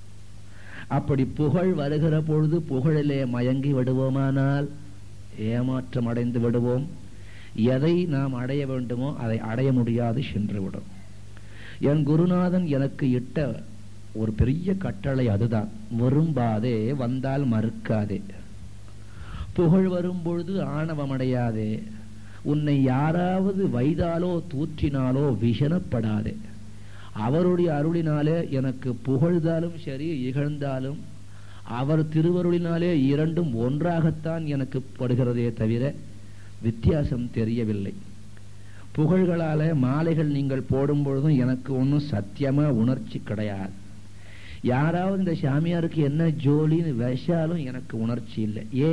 அப்படி புகழ் வருகிற பொழுது புகழிலே மயங்கி விடுவோமானால் ஏமாற்றம் அடைந்து விடுவோம் எதை நாம் அடைய வேண்டுமோ அதை அடைய முடியாது சென்றுவிடும் என் குருநாதன் எனக்கு இட்ட ஒரு பெரிய கட்டளை அதுதான் விரும்பாதே வந்தால் மறுக்காதே புகழ் வரும் பொழுது ஆணவம் அடையாதே உன்னை யாராவது வைதாலோ தூற்றினாலோ விஷனப்படாதே அவருடைய அருளினாலே எனக்கு புகழ்ந்தாலும் சரி இகழ்ந்தாலும் அவர் திருவருளினாலே இரண்டும் ஒன்றாகத்தான் எனக்கு படுகிறதே தவிர வித்தியாசம் தெரியவில்லை புகழ்களால மாலைகள் நீங்கள் போடும் பொழுதும் எனக்கு ஒன்றும் சத்தியமா உணர்ச்சி கிடையாது யாராவது இந்த சாமியாருக்கு என்ன ஜோலின்னு விஷாலும் எனக்கு உணர்ச்சி இல்லை ஏ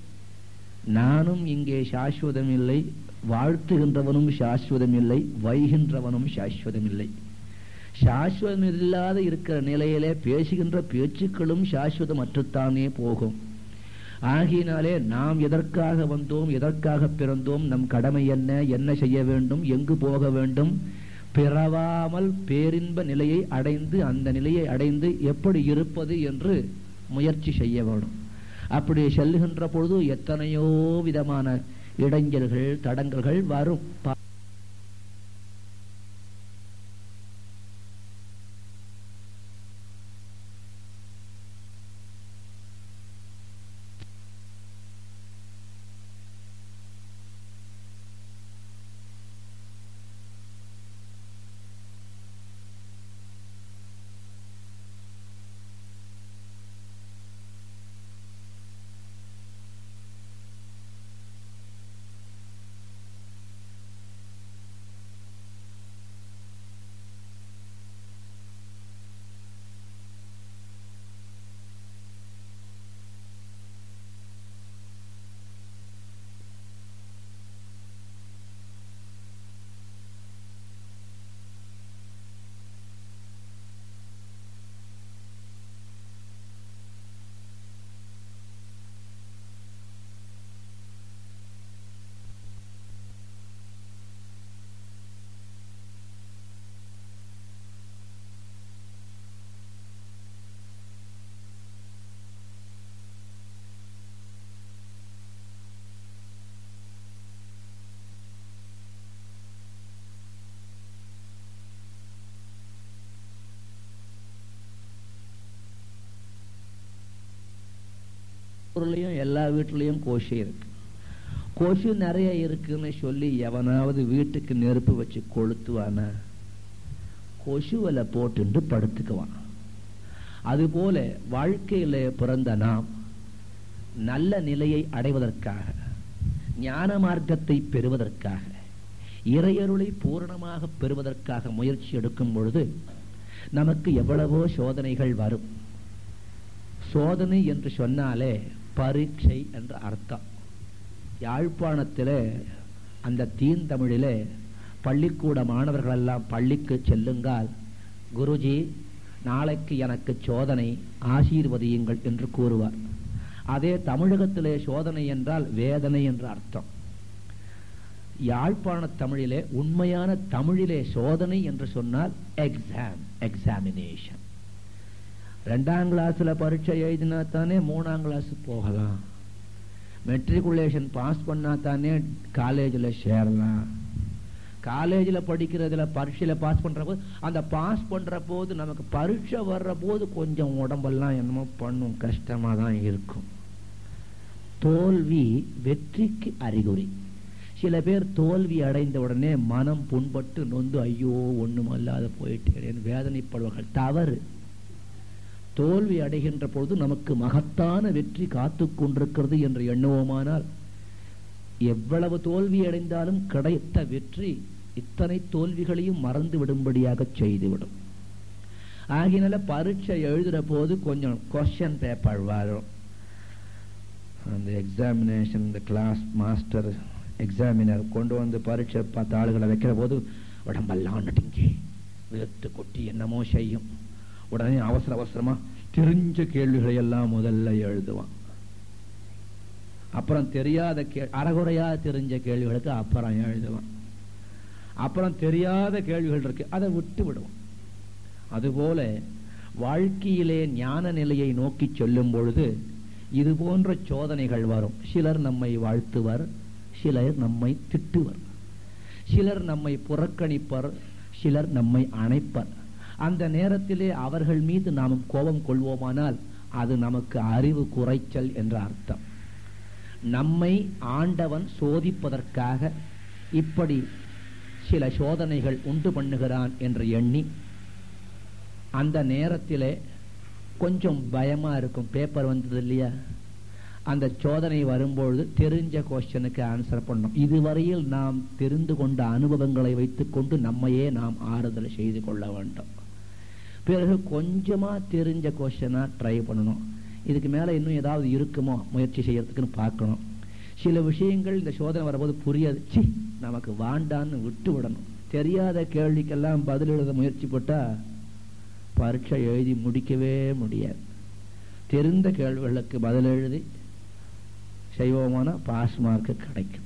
நானும் இங்கே சாஸ்வதம் இல்லை வாழ்த்துகின்றவனும் சாஸ்வதம் இல்லை வைகின்றவனும் சாஸ்வதம் இல்லை சாஸ்வதம் இல்லாத இருக்கிற நிலையிலே பேசுகின்ற பேச்சுக்களும் சாஸ்வதமற்றுத்தானே போகும் ஆகினாலே நாம் எதற்காக வந்தோம் எதற்காக பிறந்தோம் நம் கடமை என்ன என்ன செய்ய வேண்டும் எங்கு போக வேண்டும் பிறவாமல் பேரின்ப நிலையை அடைந்து அந்த நிலையை அடைந்து எப்படி இருப்பது என்று முயற்சி செய்ய வேண்டும் அப்படி செல்லுகின்ற பொழுது எத்தனையோ விதமான இடைஞ்சல்கள் தடங்கல்கள் வரும் பா- ஊர்லயும் எல்லா வீட்லயும் கோஷி இருக்கு கொசு நிறைய இருக்குன்னு சொல்லி எவனாவது வீட்டுக்கு நெருப்பு வச்சு கொளுத்துவானா கொசுவலை போட்டுண்டு படுத்துக்குவான் அதுபோல வாழ்க்கையில பிறந்த நாம் நல்ல நிலையை அடைவதற்காக ஞான மார்க்கத்தை பெறுவதற்காக இறையருளை பூரணமாக பெறுவதற்காக முயற்சி எடுக்கும் பொழுது நமக்கு எவ்வளவோ சோதனைகள் வரும் சோதனை என்று சொன்னாலே பரீட்சை என்ற அர்த்தம் யாழ்ப்பாணத்திலே அந்த தீந்தமிழிலே பள்ளிக்கூட மாணவர்கள் எல்லாம் பள்ளிக்கு செல்லுங்கால் குருஜி நாளைக்கு எனக்கு சோதனை ஆசீர்வதியுங்கள் என்று கூறுவார் அதே தமிழகத்திலே சோதனை என்றால் வேதனை என்று அர்த்தம் யாழ்ப்பாண தமிழிலே உண்மையான தமிழிலே சோதனை என்று சொன்னால் எக்ஸாம் எக்ஸாமினேஷன் ரெண்டாம் கிளாஸ்ல பரீட்சை எழுதினா தானே மூணாம் கிளாஸ் போகலாம் மெட்ரிகுலேஷன் பாஸ் பண்ணா தானே காலேஜில் சேரலாம் காலேஜில் படிக்கிறதுல பரீட்சையில் பாஸ் பண்ற போது அந்த பாஸ் பண்ற போது நமக்கு பரீட்சை வர்ற போது கொஞ்சம் உடம்பெல்லாம் என்னமோ பண்ணும் கஷ்டமா தான் இருக்கும் தோல்வி வெற்றிக்கு அறிகுறி சில பேர் தோல்வி அடைந்த உடனே மனம் புண்பட்டு நொந்து ஐயோ ஒண்ணும் அல்லாத போயிட்டேன் வேதனைப்படுவார்கள் தவறு தோல்வி அடைகின்ற பொழுது நமக்கு மகத்தான வெற்றி காத்து கொண்டிருக்கிறது என்று எண்ணுவோமானால் எவ்வளவு தோல்வி அடைந்தாலும் கிடைத்த வெற்றி இத்தனை தோல்விகளையும் மறந்து விடும்படியாக செய்துவிடும் ஆகினால பரீட்சை எழுதுற போது கொஞ்சம் கொஸ்டின் பேப்பர் வரும் அந்த எக்ஸாமினேஷன் இந்த கிளாஸ் மாஸ்டர் எக்ஸாமினர் கொண்டு வந்து பரீட்சை பார்த்த ஆளுகளை வைக்கிற போது உடம்பெல்லாம் நடுங்கி வேர்த்து கொட்டி என்னமோ செய்யும் உடனே அவசர அவசரமா தெரிஞ்ச கேள்விகளை எல்லாம் முதல்ல எழுதுவான் அப்புறம் தெரியாத கே அறகுறையா தெரிஞ்ச கேள்விகளுக்கு அப்புறம் எழுதுவான் அப்புறம் தெரியாத கேள்விகள் இருக்கு அதை விட்டு விடுவான் அதுபோல வாழ்க்கையிலே ஞான நிலையை நோக்கி செல்லும் பொழுது இது போன்ற சோதனைகள் வரும் சிலர் நம்மை வாழ்த்துவர் சிலர் நம்மை திட்டுவர் சிலர் நம்மை புறக்கணிப்பர் சிலர் நம்மை அணைப்பர் அந்த நேரத்திலே அவர்கள் மீது நாம் கோபம் கொள்வோமானால் அது நமக்கு அறிவு குறைச்சல் என்ற அர்த்தம் நம்மை ஆண்டவன் சோதிப்பதற்காக இப்படி சில சோதனைகள் உண்டு பண்ணுகிறான் என்று எண்ணி அந்த நேரத்திலே கொஞ்சம் பயமா இருக்கும் பேப்பர் வந்தது இல்லையா அந்த சோதனை வரும்பொழுது தெரிஞ்ச கொஸ்டனுக்கு ஆன்சர் பண்ணணும் இதுவரையில் நாம் தெரிந்து கொண்ட அனுபவங்களை வைத்துக்கொண்டு நம்மையே நாம் ஆறுதல் செய்து கொள்ள வேண்டும் பிறகு கொஞ்சமா தெரிஞ்ச கொஸ்டனா ட்ரை பண்ணணும் இதுக்கு மேல இன்னும் ஏதாவது இருக்குமோ முயற்சி செய்யறதுக்குன்னு பார்க்கணும் சில விஷயங்கள் இந்த சோதனை வரும்போது புரியாது சி நமக்கு வாண்டான்னு விட்டு விடணும் தெரியாத கேள்விக்கெல்லாம் பதில் எழுத முயற்சி போட்டா பரீட்சை எழுதி முடிக்கவே முடியாது தெரிந்த கேள்விகளுக்கு பதில் எழுதி செய்வோமான பாஸ் மார்க் கிடைக்கும்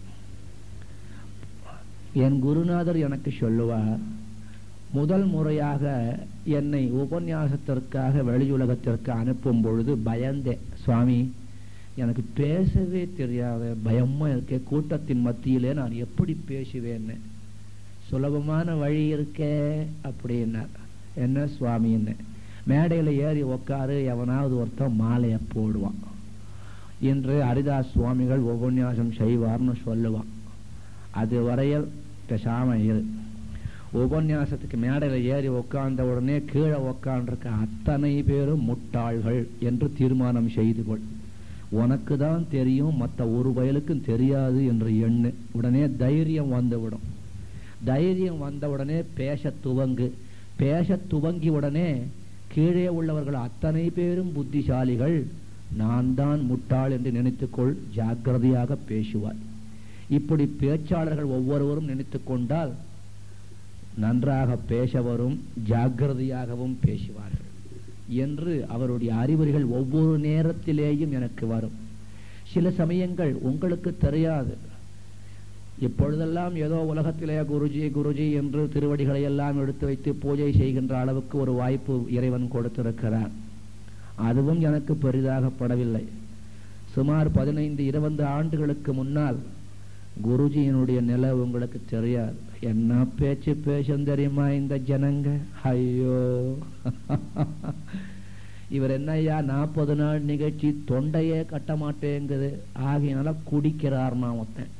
என் குருநாதர் எனக்கு சொல்லுவார் முதல் முறையாக என்னை உபன்யாசத்திற்காக வெளியுலகத்திற்கு அனுப்பும் பொழுது பயந்தேன் சுவாமி எனக்கு பேசவே தெரியாத பயமா இருக்கே கூட்டத்தின் மத்தியிலே நான் எப்படி பேசுவேன்னு சுலபமான வழி இருக்கே அப்படின்னார் என்ன சுவாமின்னு மேடையில் ஏறி உக்காரு எவனாவது ஒருத்தன் மாலையை போடுவான் இன்று ஹரிதாஸ் சுவாமிகள் உபன்யாசம் செய்வார்னு சொல்லுவான் அது வரையில் பேசாம இரு உபன்யாசத்துக்கு மேடையில் ஏறி உக்காந்த உடனே கீழே உக்காண்டிருக்க அத்தனை பேரும் முட்டாள்கள் என்று தீர்மானம் செய்து கொள் உனக்கு தான் தெரியும் மற்ற ஒரு பயலுக்கும் தெரியாது என்று எண்ணு உடனே தைரியம் வந்துவிடும் தைரியம் வந்த உடனே பேச துவங்கு பேச துவங்கி உடனே கீழே உள்ளவர்கள் அத்தனை பேரும் புத்திசாலிகள் நான் தான் முட்டாள் என்று நினைத்துக்கொள் ஜாக்கிரதையாக பேசுவாய் இப்படி பேச்சாளர்கள் ஒவ்வொருவரும் நினைத்துக் கொண்டால் நன்றாக பேச வரும் ஜாக்கிரதையாகவும் பேசுவார்கள் என்று அவருடைய அறிவுரைகள் ஒவ்வொரு நேரத்திலேயும் எனக்கு வரும் சில சமயங்கள் உங்களுக்கு தெரியாது இப்பொழுதெல்லாம் ஏதோ உலகத்திலே குருஜி குருஜி என்று திருவடிகளை எல்லாம் எடுத்து வைத்து பூஜை செய்கின்ற அளவுக்கு ஒரு வாய்ப்பு இறைவன் கொடுத்திருக்கிறான் அதுவும் எனக்கு பெரிதாகப்படவில்லை சுமார் பதினைந்து இருபது ஆண்டுகளுக்கு முன்னால் குருஜியினுடைய நிலை உங்களுக்கு தெரியாது என்ன பேச்சு பேசும் தெரியுமா இந்த ஜனங்க ஐயோ இவர் என்னய்யா நாற்பது நாள் நிகழ்ச்சி தொண்டையே கட்ட மாட்டேங்குது ஆகையினால குடிக்கிறார்னா ஒருத்தன்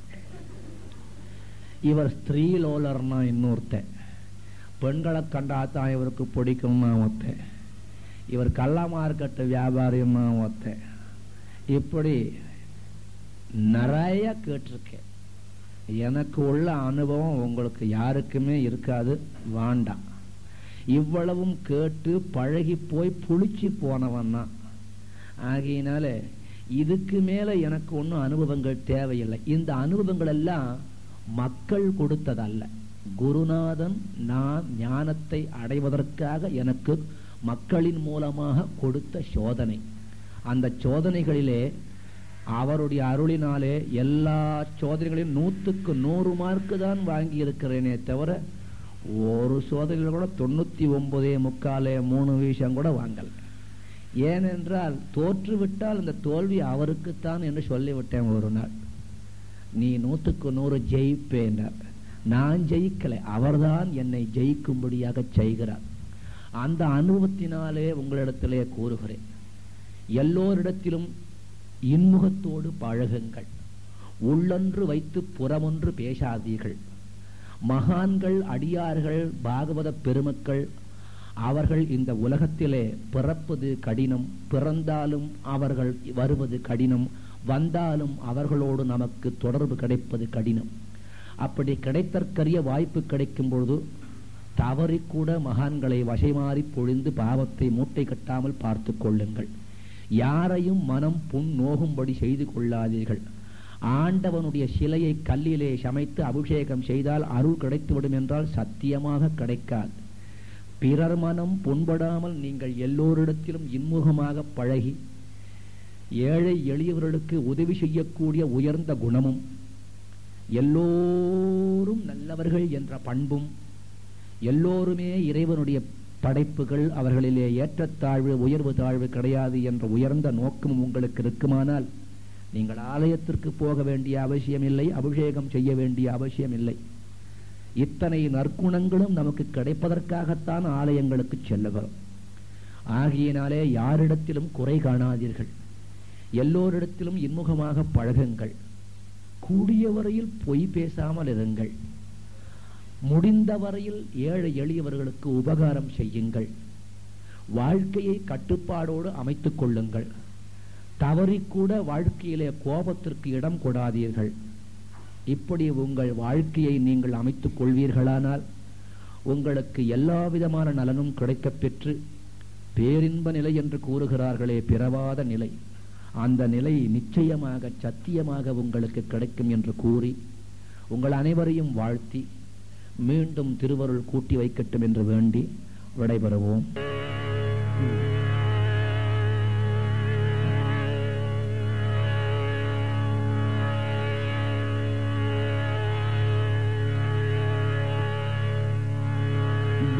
இவர் ஸ்திரீலோலர்னா இன்னொருத்தன் பெண்களை கண்டாதான் இவருக்கு பிடிக்கும்னா ஒருத்தன் இவர் கள்ள மார்க்கெட்டு வியாபாரின்னா ஒருத்தன் இப்படி நிறைய கேட்டிருக்கேன் எனக்கு உள்ள அனுபவம் உங்களுக்கு யாருக்குமே இருக்காது வேண்டாம் இவ்வளவும் கேட்டு பழகி போய் புளிச்சு போனவன் தான் ஆகையினால இதுக்கு மேல எனக்கு ஒன்றும் அனுபவங்கள் தேவையில்லை இந்த அனுபவங்கள் எல்லாம் மக்கள் கொடுத்ததல்ல குருநாதன் நான் ஞானத்தை அடைவதற்காக எனக்கு மக்களின் மூலமாக கொடுத்த சோதனை அந்த சோதனைகளிலே அவருடைய அருளினாலே எல்லா சோதனைகளையும் நூற்றுக்கு நூறு மார்க்கு தான் வாங்கி இருக்கிறேனே தவிர ஒரு சோதனையில் கூட தொண்ணூத்தி ஒன்பதே முக்காலே மூணு விஷயம் கூட வாங்கல ஏனென்றால் தோற்றுவிட்டால் இந்த தோல்வி அவருக்குத்தான் என்று சொல்லிவிட்டேன் ஒரு நாள் நீ நூற்றுக்கு நூறு ஜெயிப்பேன்றார் நான் ஜெயிக்கலை அவர்தான் என்னை ஜெயிக்கும்படியாக செய்கிறார் அந்த அனுபவத்தினாலே உங்களிடத்திலே கூறுகிறேன் எல்லோரிடத்திலும் இன்முகத்தோடு பழகுங்கள் உள்ளொன்று வைத்து புறமொன்று பேசாதீர்கள் மகான்கள் அடியார்கள் பாகவத பெருமக்கள் அவர்கள் இந்த உலகத்திலே பிறப்பது கடினம் பிறந்தாலும் அவர்கள் வருவது கடினம் வந்தாலும் அவர்களோடு நமக்கு தொடர்பு கிடைப்பது கடினம் அப்படி கிடைத்தற்கரிய வாய்ப்பு கிடைக்கும் பொழுது தவறிக்கூட மகான்களை வசைமாறி பொழிந்து பாவத்தை மூட்டை கட்டாமல் பார்த்து கொள்ளுங்கள் யாரையும் மனம் புண் நோகும்படி செய்து கொள்ளாதீர்கள் ஆண்டவனுடைய சிலையை கல்லிலே சமைத்து அபிஷேகம் செய்தால் அருள் கிடைத்துவிடும் என்றால் சத்தியமாக கிடைக்காது பிறர் மனம் புண்படாமல் நீங்கள் எல்லோரிடத்திலும் இன்முகமாக பழகி ஏழை எளியவர்களுக்கு உதவி செய்யக்கூடிய உயர்ந்த குணமும் எல்லோரும் நல்லவர்கள் என்ற பண்பும் எல்லோருமே இறைவனுடைய படைப்புகள் அவர்களிலே ஏற்றத்தாழ்வு உயர்வு தாழ்வு கிடையாது என்ற உயர்ந்த நோக்கம் உங்களுக்கு இருக்குமானால் நீங்கள் ஆலயத்திற்கு போக வேண்டிய அவசியம் இல்லை அபிஷேகம் செய்ய வேண்டிய அவசியம் இல்லை இத்தனை நற்குணங்களும் நமக்கு கிடைப்பதற்காகத்தான் ஆலயங்களுக்கு செல்லுகிறோம் ஆகியனாலே யாரிடத்திலும் குறை காணாதீர்கள் எல்லோரிடத்திலும் இன்முகமாக பழகுங்கள் கூடிய வரையில் பொய் பேசாமல் இருங்கள் முடிந்த வரையில் ஏழை எளியவர்களுக்கு உபகாரம் செய்யுங்கள் வாழ்க்கையை கட்டுப்பாடோடு அமைத்துக் கொள்ளுங்கள் தவறிக்கூட வாழ்க்கையிலே கோபத்திற்கு இடம் கொடாதீர்கள் இப்படி உங்கள் வாழ்க்கையை நீங்கள் அமைத்துக் கொள்வீர்களானால் உங்களுக்கு எல்லா விதமான நலனும் கிடைக்கப் பெற்று பேரின்ப நிலை என்று கூறுகிறார்களே பிறவாத நிலை அந்த நிலை நிச்சயமாக சத்தியமாக உங்களுக்கு கிடைக்கும் என்று கூறி உங்கள் அனைவரையும் வாழ்த்தி மீண்டும் திருவருள் கூட்டி வைக்கட்டும் என்று வேண்டி விடைபெறுவோம்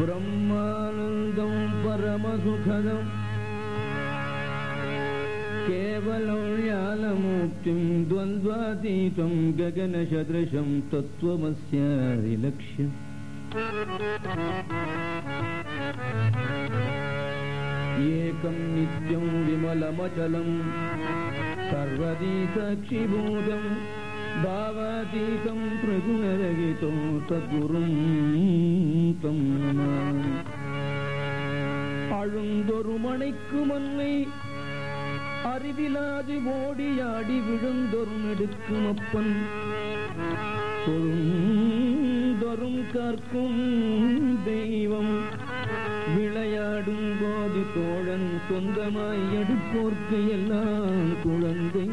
ब्रह्मानन्दं परमसुखदम् केवलं ज्ञानमुक्तिं द्वन्द्वातीतं गगनसदृशं तत्त्वमस्यादिलक्ष्यम् एकं नित्यं विमलमचलं सर्वदी साक्षिभूतं भावातीतं प्रगुणरहितं तद्गुरुं तं नमामि அழுந்தொரு மணைக்கு மன்னை அறிவிலாது ஓடியாடி விழுந்தொரு நெடுக்கும் அப்பன் தொழுந்தொரும் கற்கும் தெய்வம் விளையாடும் போது தோழன் சொந்தமாய் எடுப்போர்க்கு எல்லாம் குழந்தை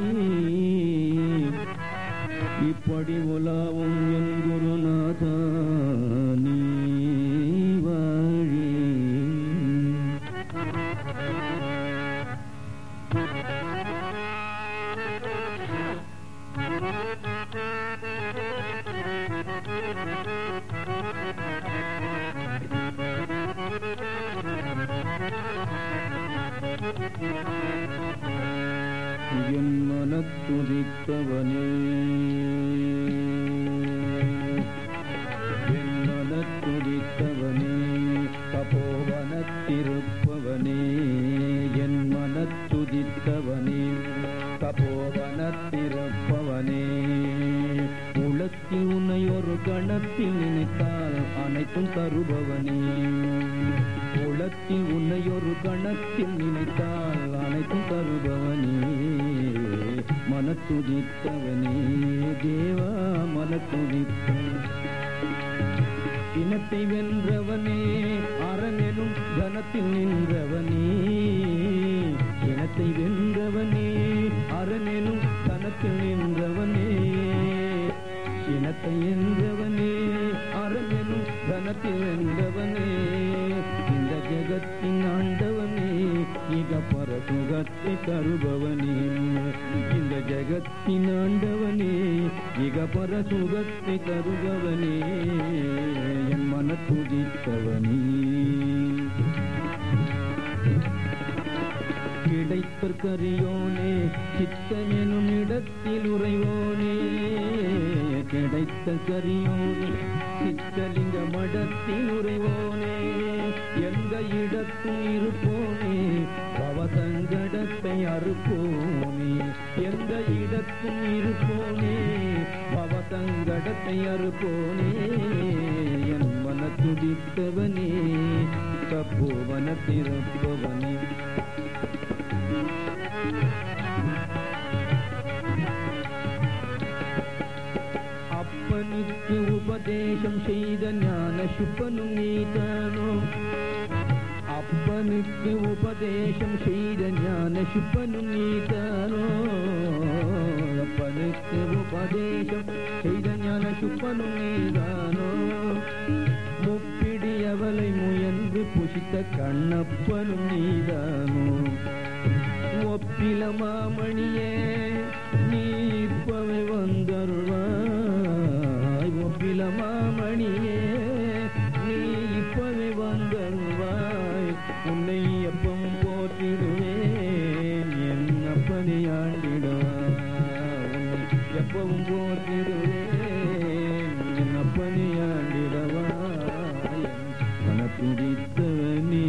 இப்படி உலாவும் என் குருநாதா நீ வாழி என் மனத்துதித்தவனே என் மனத்துதித்தவனே தபோவனத்திருப்பவனே என் மனத்துதித்தவனே தபோவனத்திருப்பவனே உலத்தில் உன்னை ஒரு கணத்தில் நினைத்தால் அனைத்தும் தருபவனே உலத்தில் உன்னை ஒரு கணத்தில் நினைத்தால் அனைத்தும் தருபவனே மனத்துதித்தவனே தேவா மனத்துதித்தவனே இனத்தை வென்றவனே அரணெனும் கனத்தில் நின்றவனே இனத்தை வென்றவனே அரணெனும் கனத்தில் நின்றவனே இனத்தை வென்றவனே அரணெனும் கனத்தில் வென்றவனே இந்த ஜெகத்தின் ஆண்டவனே இக பர சுகத்தை தருபவனே இந்த ஜெகத்தின் ஆண்டவனே இக பர சுகத்தை தருபவனே என் மன துதித்தவனே கிடைத்தற்கரியோனே சித்தமெனும் இடத்தில் உறைவோனே கிடைத்த கரியோனே சித்தலிங்க மடத்தில் உறைவோனே எந்த இடத்தும் இருப்போனே பவசங்கடத்தை அறுப்போனே எந்த இடத்தும் இருப்போனே பவசங்கடத்தை அறுப்போனே என் மன துடித்தவனே தப்போவன திறப்பவனே அப்பனுக்கு உபதேசம் செய்த ஞான சுப்பனும் நீதானோ அப்பனுக்கு உபதேசம் செய்த ஞான சுப்பனும் நீதானோ அப்பனுக்கு உபதேசம் செய்த ஞான சுப்பனும் நீதானோ முப்பிடி அவளை முயன்று புசித்த கண்ணப்பனும் நீதானோ ஒப்பில மாமணியே நீ இப்பவே வந்தருள்வாய் ஒப்பில மாமணியே நீ இப்பவே வந்தருள்வாய் உன்னை எப்பவும் போற்றிடுவேன் என் அப்பனை ஆண்டிடுவாய் உன்னை எப்பவும் போற்றிடுவேன் என் அப்பனை ஆண்டிடுவாய் மன துடித்தவனே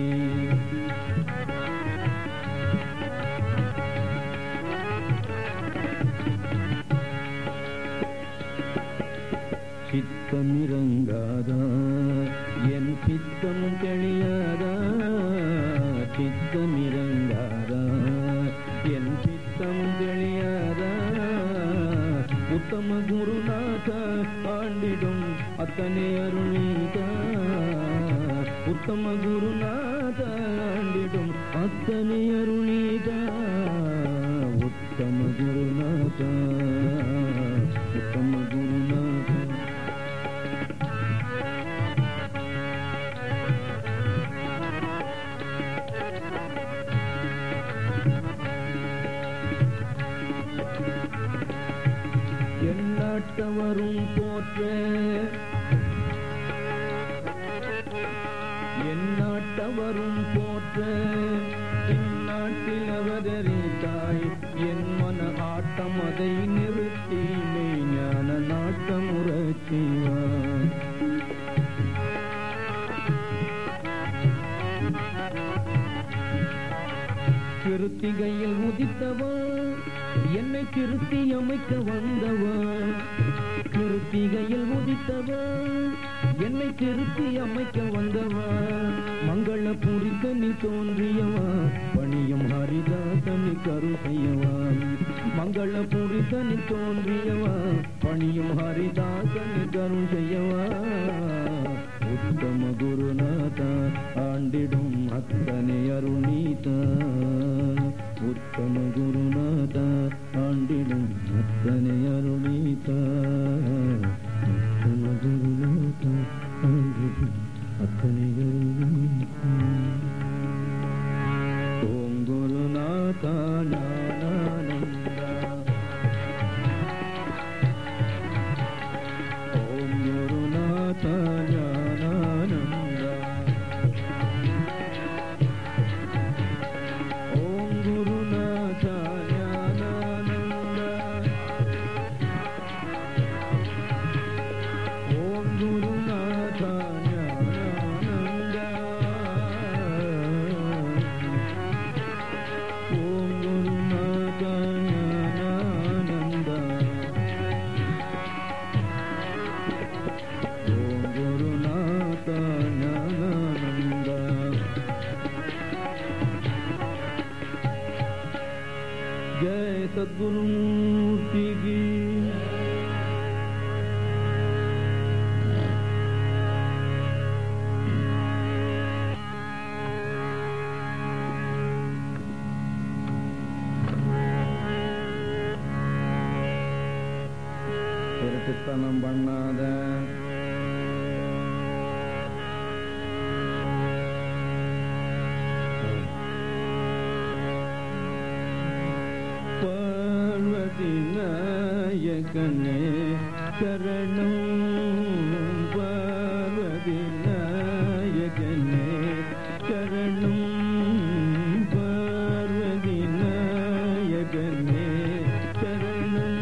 சித்தமிரங்காதா என் சித்தமும் தெளியாதா சித்தமிரங்காதா என் சித்தமும் தெளியாதா உத்தம குருநாத ஆண்டிடும் அத்தனை அருளீதா உத்தம குருநாத ஆண்டிடும் அத்தனை அருளீதா உத்தம குருநாத உத்தம குருநாத எந்நாட்டவரும் போற்ற எந்நாட்ட விண்ணகத்தவரும் போற்ற இந்நாட்டில் அவதரித்தாய் என் மன ஆட்டம் அதை நிறுத்தி மெய்ஞான நாட்டமுறச் செய்வாய் கிருத்திகையில் உதித்தவா என்னை திருத்தி அமைக்க வந்தவா கிருத்திகையில் உதித்தவா என்னை திருத்தி அமைக்க வந்தவா மங்கள புரிக்க நீ தோன்றியவா பணியும் ஹரிதாசனி கரு செய்யவா மங்கள புரிக்க நீ தோன்றியவா பணியும் ஹரிதாசனி கரு செய்யவா உத்தம குருநாத ஆண்டிடும் அத்தனை அருணீத உத்தம குருநாத ஆண்டிடும் அத்தனை அருணீத உத்தம குருநாத ஆண்டிடும் அத்தனை அருணீத ஓம் குருநாத ஞானானந்தா ॐ गुरुनाथ ज्ञानानन्द ॐ गुरुनाथ ज्ञानानन्द ॐ गुरुनाथ ज्ञानानन्द ॐ गुरुनाथ ज्ञानानन्द ஓம் குருநாத ஞானானந்த ஜெய சத்குரு மூர்த்திக்கு திருட்டுத்தனம் பண்ணாத பார்வதி நாயகனே சரணம் பார்வதி நாயகனே சரணம் பார்வதி நாயகனே சரணம்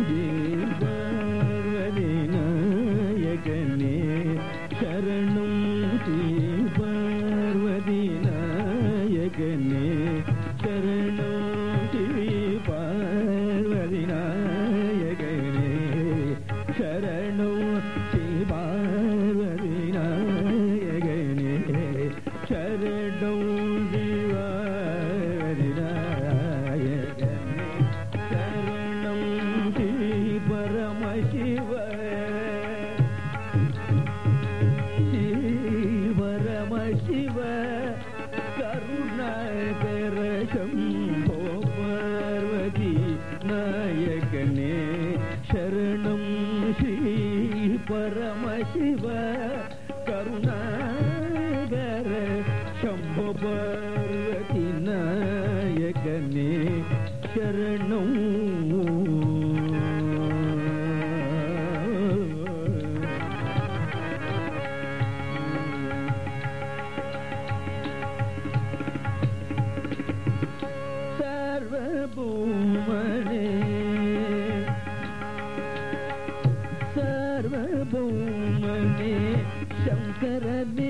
பார்வதி நாயகனே சரணம் பார்வதி நாயகனே சரணம் பார்வதி நாயகனே சரணம் பார்வதி நாயகனே சரணம் பார்வதி நாயகனே சரணம் பரமசிவ பரம சிவ கருணாகரசம் பார்வதி நாயகனே சரணம் ஸ்ரீ பரம சிவ கருணாகர சம்போ பார்வதி நாயகனே சரணம் சர்வபூமனே சர்வபூமனே சங்கரனே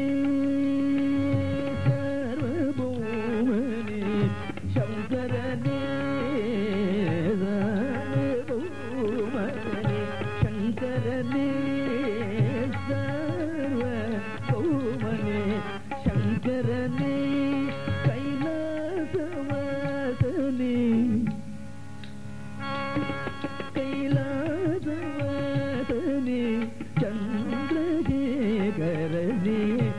சர்வபூமனே சங்கரனே சர்வபூமனே சங்கரனே சர்வபூமனே சங்கரனே கைலாசவாசனே கைலாசவாசனே சந்திரசேகரனே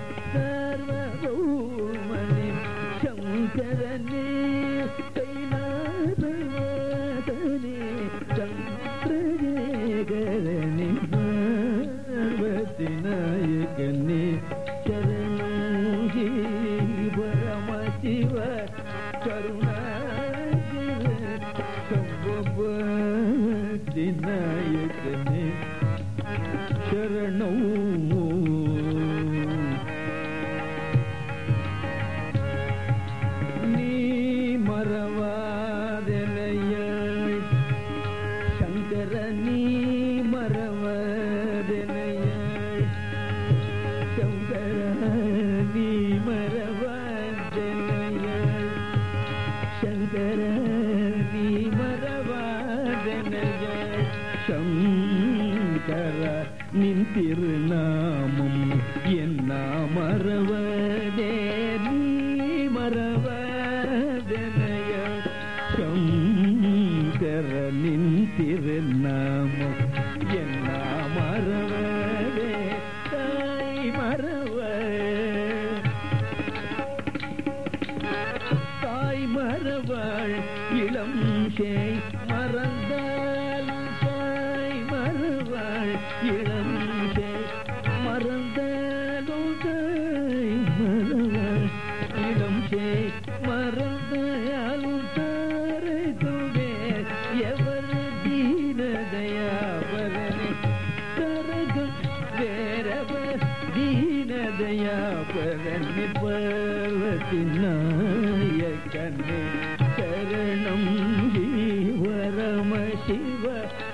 சர்வபூமனே சங்கரனே கைலாசவாசனே சந்திரசேகரனே பார்வதி நாயகனே சரணம் ஸ்ரீ பரமசிவ கருணாகர சம்பவதி நாயகனே சரணம் என்ன மறவதே நீ மறவதனைய சங்கரனின் திருநாமம் என்ன மறவதே தாய் மறவ தாய் மறவாள் இளம் சேய் மறந்தால் தாய் மறவாள் இளம் சேய் மறந்தாலும் தாய் மறவாள் இளம் சேய் மறந்தாலும் தாரை துவே எவர் தீனதயாபரனே கரகம் வேறவர் தீனதயாபரனே பர்வத்தின் நாயக்கனே சரணம் ஜீவரம சிவ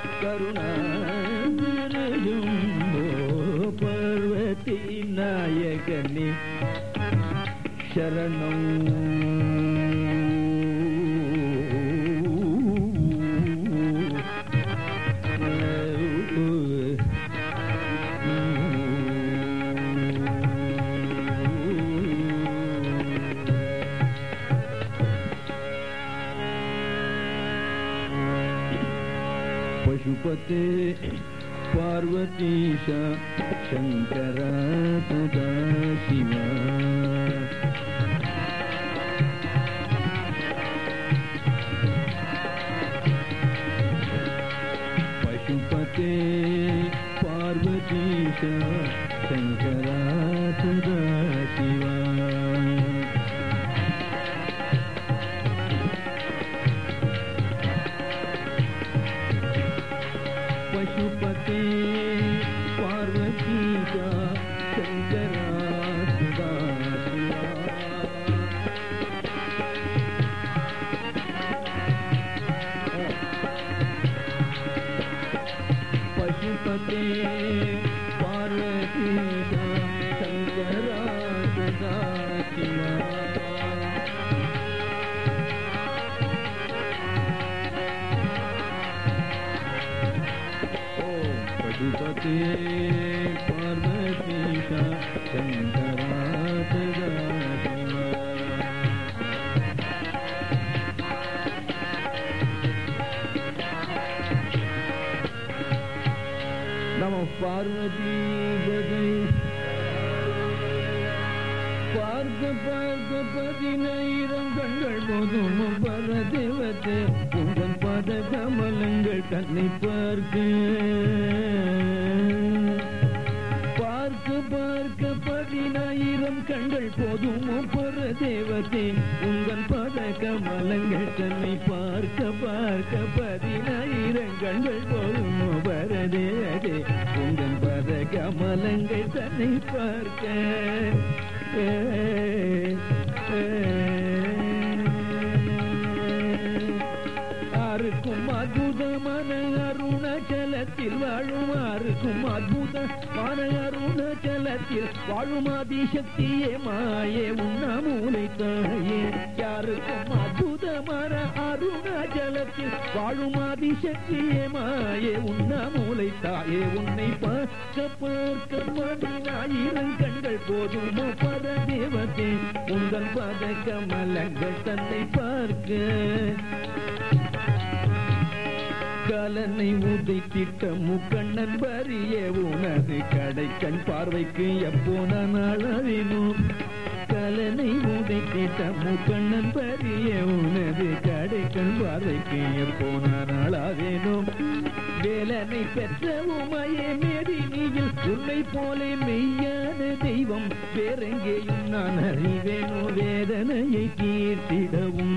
கருணாஜும் பர்வதி நாயகனே சரணம் पशुपते पार्वतीश शङ्करा तदा शिवा पशुपते पार्वतीश शङ्करा तदा शिवा पशुपते पार्वती का शंकरा सदा शिवा। पशुपते पार्वती का शंकरा सदा शिवा। ओम पशुपते पार्वती का शंकरा सदा शिवा। நம பார்வதி பதை பார்க்க பார்க்க பதினாயிரம் கண்கள் போதும் பர தேவத்தை உங்கள் பத கமலங்கள் கண்ணை பார்க்க பார்க்க பார்க்க பதினாயிரம் கண்கள் போதும் பர தேவத்தை உங்கள் பத கமலங்கள் கண்ணை பார்க்க பார்க்க பதினாயிரம் கண்கள் போதும் பர தேவதை உங்கள் பத கமலங்கள் தன்னை பார்க்க ஏ, ஏ, ஆருக்கும் அற்புதமான அருணாச்சலத்தில் வாழும் ஆருக்கும் அற்புதமான அருணாச்சலத்தில் வாழும் ஆதிசக்தியே மாயே உண்ணாமூலை தாயே யாருக்கும் அற்புதமான அருணாச்சலத்தில் வாழும் ஆதிசக்தியே மாயே உண்ணாமூலை தாயே உன்னை பார்க்க பார்க்க மதினாயிரம் கண்கள் போதும் பர தேவதே உங்கள் பத கமலங்கள் தன்னை பார்க்க கலனை உதைத்திட்ட முக்கண்ணன் வரிய உனது கடைக்கண் பார்வைக்கு எப்போ நான் அழவினோம் கலனை உதைத்திட்ட முக்கண்ணன் வரிய உனது கடைக்கண் பார்வைக்கு எப்போ நான் அழாவேனோம் வேலனை பெற்ற உமையே மேதினியில் உன்னை போல மெய்யான தெய்வம் வேறெங்கேயும் நான் அறிவேனோ வேதனையை தீர்த்திடவும்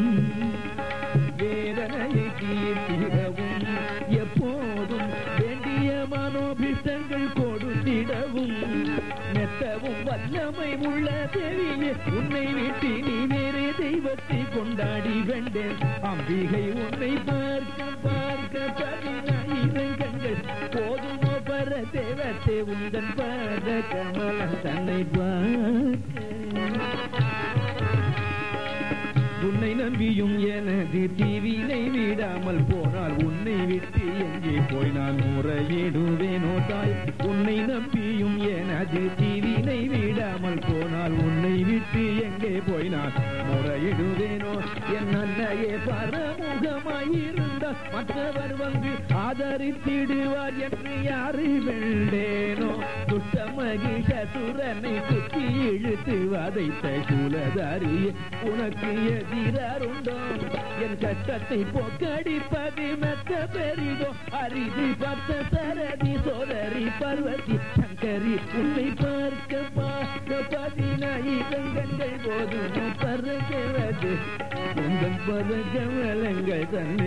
வேதனையை தீர்த்திடவும் எப்போதும் வேண்டிய மனோபிஷ்டங்கள் கொடுத்திடவும் மெத்தவும் வல்லமை உள்ள தேவியே உன்னை விட்டு நீ வேறு தெய்வத்தை கொண்டாடி வேண்டேன் அம்பிகை உன்னை பார்க்க பார்க்க பதினாயிரம் கண்கள் போதுமோ பர தேவத்தை உந்தன் பாத கமலம் தன்னை பார்க்க உன்னை நம்பியும் எனது தீவினை விடாமல் போனால் உன்னை விட்டு எங்கே போய் நான் முறையிடுவேனோ தாய் உன்னை நம்பியும் எனது தீவினை விடாமல் போனால் உன்னை விட்டு எங்கே போய் நான் முறையிடுவேனோ என் அன்னையே பரமுகமாயிருந்தால் மற்றவர் வந்து ஆதரித்திடுவார் என்று யாரு வெண்டேனோ துட்ட மகிஷசுரனை குத்தி இழுத்து வதைத்த சூலதாரியே உனக்கு எதிராருண்டோ என் கஷ்டத்தை போக்கடிப்பது மெத்த பெரிதோ அரிதி பார்த்த சரதி சோதரி பார்வதி சங்கரி உன்னை பார்க்க பார்க்க பதினாயிரம் கண்கள் போதும் பறக்கிறது உங்கள் பறக்க வளங்கள் தன்னை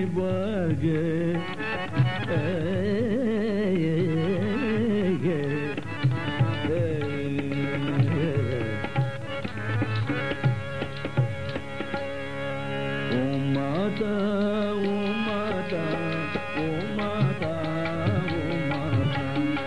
பார்க்க ஓம் மாதா ஓம் மாதா ஓம் மாதா ஓம் மாதா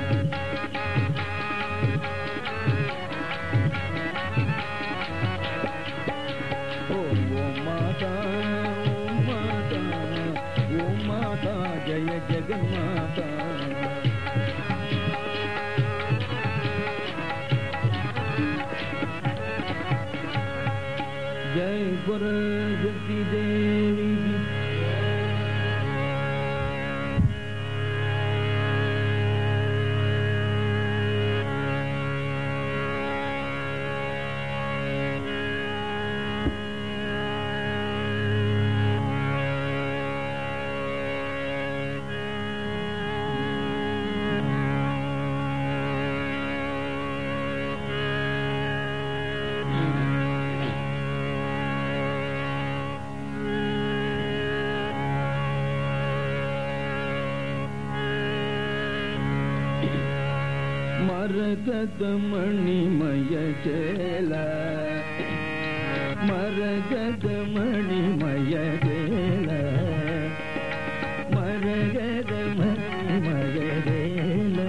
ஓம் ஓம் மாதா ஓம் மாதா ஓம் மாதா ஜெய ஜெகன்மாதா जय सरस्वती देवी की மரகத மணிமய சேல மரகத மணிமய சேல மரகத மணிமய சேல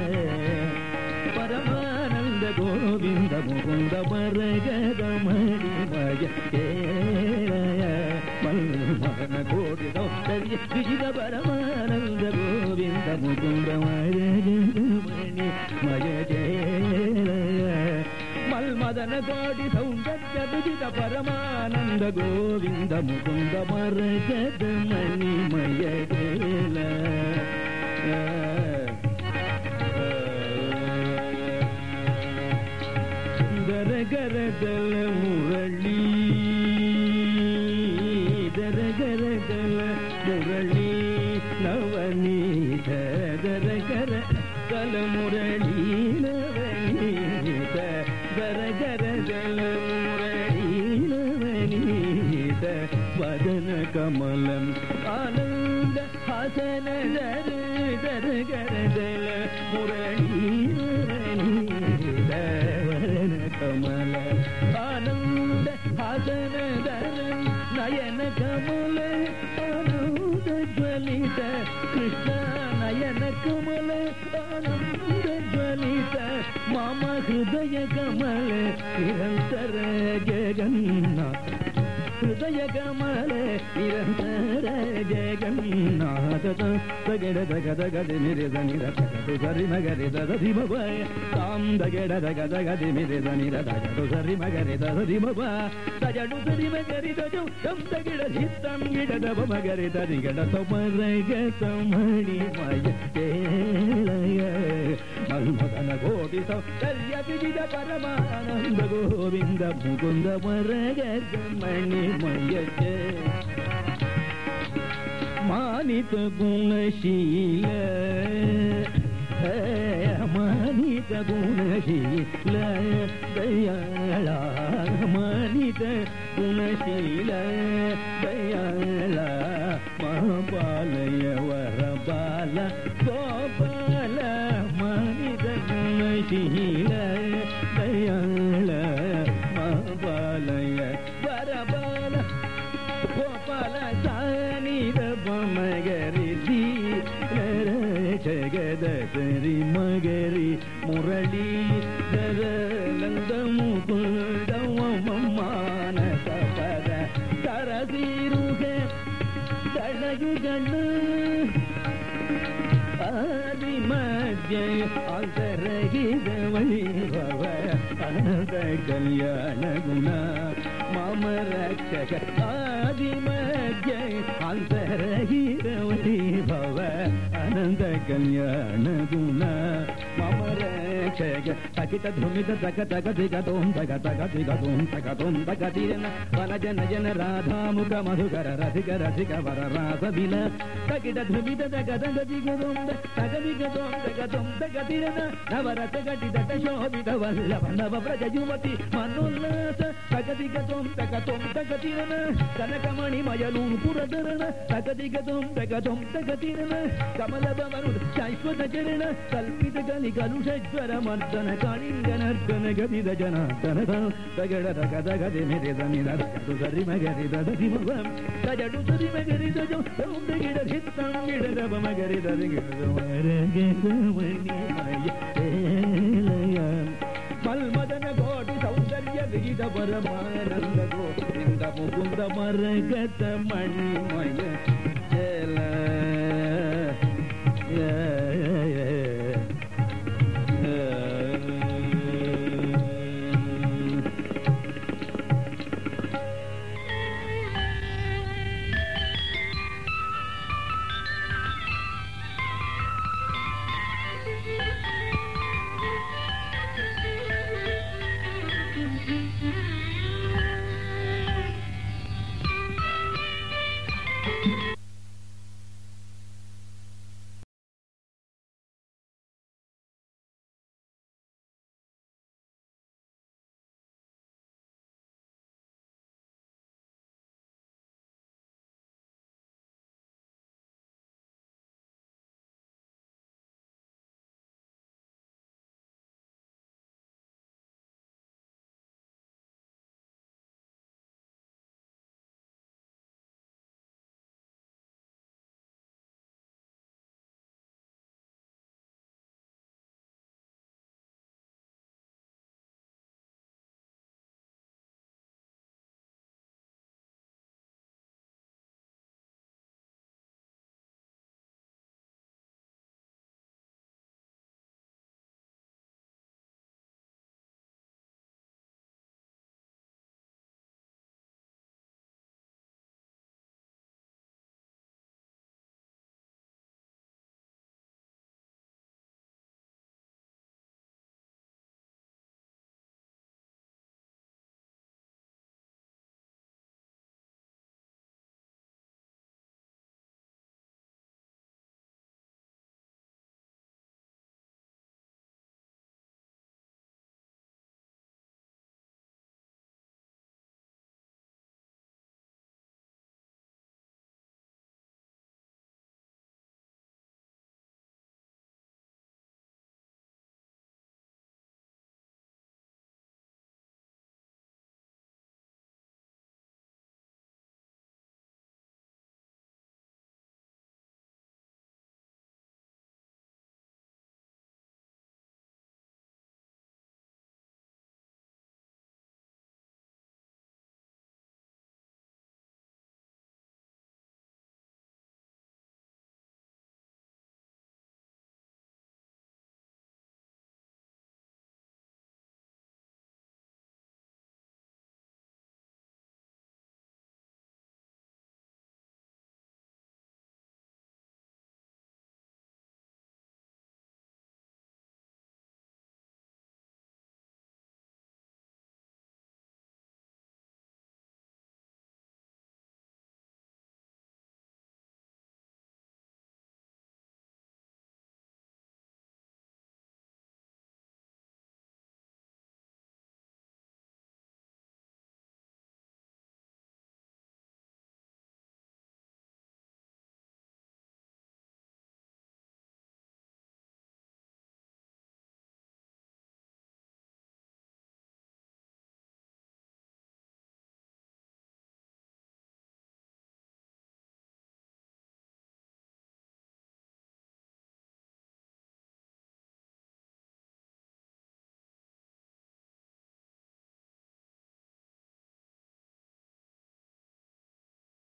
பரமானந்த கோவிந்த முகுந்த மரகத மணிமய சேல மன்மகன கோடி சௌந்தர்ய விஜித பரமானந்த கோவிந்த முகுந்த மரகத மணி மய ஜேலய மல்மதன கோடி சௌந்தர்ய விஜித பரமானந்த கோவிந்த முகுந்த மரகத மணி மய ஜேல ಗರಗರದಲ ಮುರಳಿ ದರಗರದಲ ಮುರಳಿ ನವನೀತ ದರಗರ ಕಲ ಮುರಳಿ ನವನೀತ ದರಗರದಲ ಮುರಳಿ ನವನೀತ ವದನ ಕಮಲಂ ಆನಂದ ಹಾಸನ ದರ ದರಗರದಲ ಮುರಳಿ ನವನೀತ ವರನ ಕಮಲ ಆನಂದ ಹಾಸನ ದರ ನಯನ ಕಮಲ ಆನಂದ ಜ್ವಲಿತ ಕೃಷ್ಣ ನಯನ ಕಮಲ ಆನಂದ ಜ್ವಲಿತ ಮಮ ಹೃದಯ ಕಮಲ ನಿರಂತರ ಜಗನ್ನಾಥ ಹೃದಯ ಕಮಲ ನಿರಂತರ ಜಗನ್ನಾಥ ತಗಡ ತಗದ ಗದಿ ಮಿರಿದ ನಿರ ತಗದು ಸರಿ ಮಗರಿ ದದಿ ಬಬಾಯ ತಾಂ ದಗಡ ತಗದ ಗದಿ ಮಿರಿದ ನಿರ ತಗದು ಸರಿ ಮಗರಿ ದದಿ ಬಬ ತಜಡು ಸರಿ ಮಗರಿ ತಜು ತಂ ತಗಿಡ ಚಿತ್ತಂ ಗಿಡದ ಮಗರಿ ತದಿಗಡ ಸಮರಗ ಸಮಣಿ ಮಯ ಕೇಳಯ ಮಲ್ಮದನ ಕೋಟಿ ಸೌಂದರ್ಯ ವಿವಿಧ ಪರಮಾನಂದ ಗೋವಿಂದ ಮುಕುಂದ ಮರಗ ಮಣಿ ಮಯಕ್ಕೆ ಮಾನಿತ ಗುಣಶೀಲ ಮಾನಿತ ಗುಣಶೀಲ ದಯಾಳ ಮಾನಿತ ಗುಣಶೀಲ ದಯಾಳ ಮಹಾಪಾಲಯ ವರ ಬಾಲ ಗೋಪಾಲ ಮಾನಿತ ಗುಣಶೀಲ ದಯಾಳ ಮಹಾಪಾಲಯ ವರ ಬಾಲ ಗೋಪಾಲ ಸಾನಿದ ಮಗರಿ ಜಗದ ಸರಿ ಮಗರಿ ಮುರಳಿ ದರಲಂದ ಮುಕುಂದ ಮಾನಸ ಪದ ಸರಸಿ ஆதிமத்ய அந்தரகித வைபவ அனந்த கல்யாண குண மம ரட்சக ஆதிமத்ய அந்தரகித வைபவ அனந்த கல்யாண குண மம ரட்சக தகித ಧ್ರುಮಿತ ತಕ ತಕ ದಿಗ ತೋಂ ತಗ ತಗ ದಿಗ ತೋಂ ತಗ ತೋಂ ತಗ ತಿರನ ವನ ಜನ ಜನ ರಾಧಾ ಮುಖ ಮಧುಕರ ರಸಿಕ ರಸಿಕ ವರ ರಾಸ ಬಿಲ ತಗಿಡ ಧ್ರುಮಿತ ತಗ ತಗ ದಿಗ ತೋಂ ತಗ ದಿಗ ತೋಂ ತಗ ತೋಂ ತಗ ತಿರನ ನವರಸ ಗಟಿತ ಶೋಭಿತ ವಲ್ಲಭ ನವ ವ್ರಜ ಯುವತಿ ಮನೋಲ್ಲಾಸ ತಗ ದಿಗ ತೋಂ ತಗ ತೋಂ ತಗ ತಿರನ ಕನಕಮಣಿ ಮಯಲೂರು ಪುರದರನ ತಗ ದಿಗ ತೋಂ ತಗ ತೋಂ ತಗ ತಿರನ ಕಮಲ ಭವನು ಶಾಶ್ವತ ಚರಣ ಕಲ್ಪಿತ ಕಲಿ ಕಲುಷಜ್ವರ ಮರ್ದನ ಕಾಳಿಂಗನರ್ದನ ಗದಿದ ಜನಾರ್ದನ ತಗಡ ತಗ ತಗ ದಿಮಿರಿ ದನಿ ದಗಡು ಸರಿ ಮಗರಿ ದದಿ ಮಗ ತಜಡು ಸರಿ ಮಗರಿ ದಜು ಗಿಡ ಹಿತ್ತಂ ಗಿಡ ದಬ ಮಗರಿ ದದಿ ಗಿಡ ಮರಗೆ ಗಮನಿ ಮಯ ಮಲ್ಮದನ ಕೋಟಿ ಸೌಂದರ್ಯ ವಿಗಿದ ಪರಮಾನಂದ ಗೋವಿಂದ ಮುಕುಂದ ಮರಗತ ಮಣಿಮಯ ಜಲ Thank you.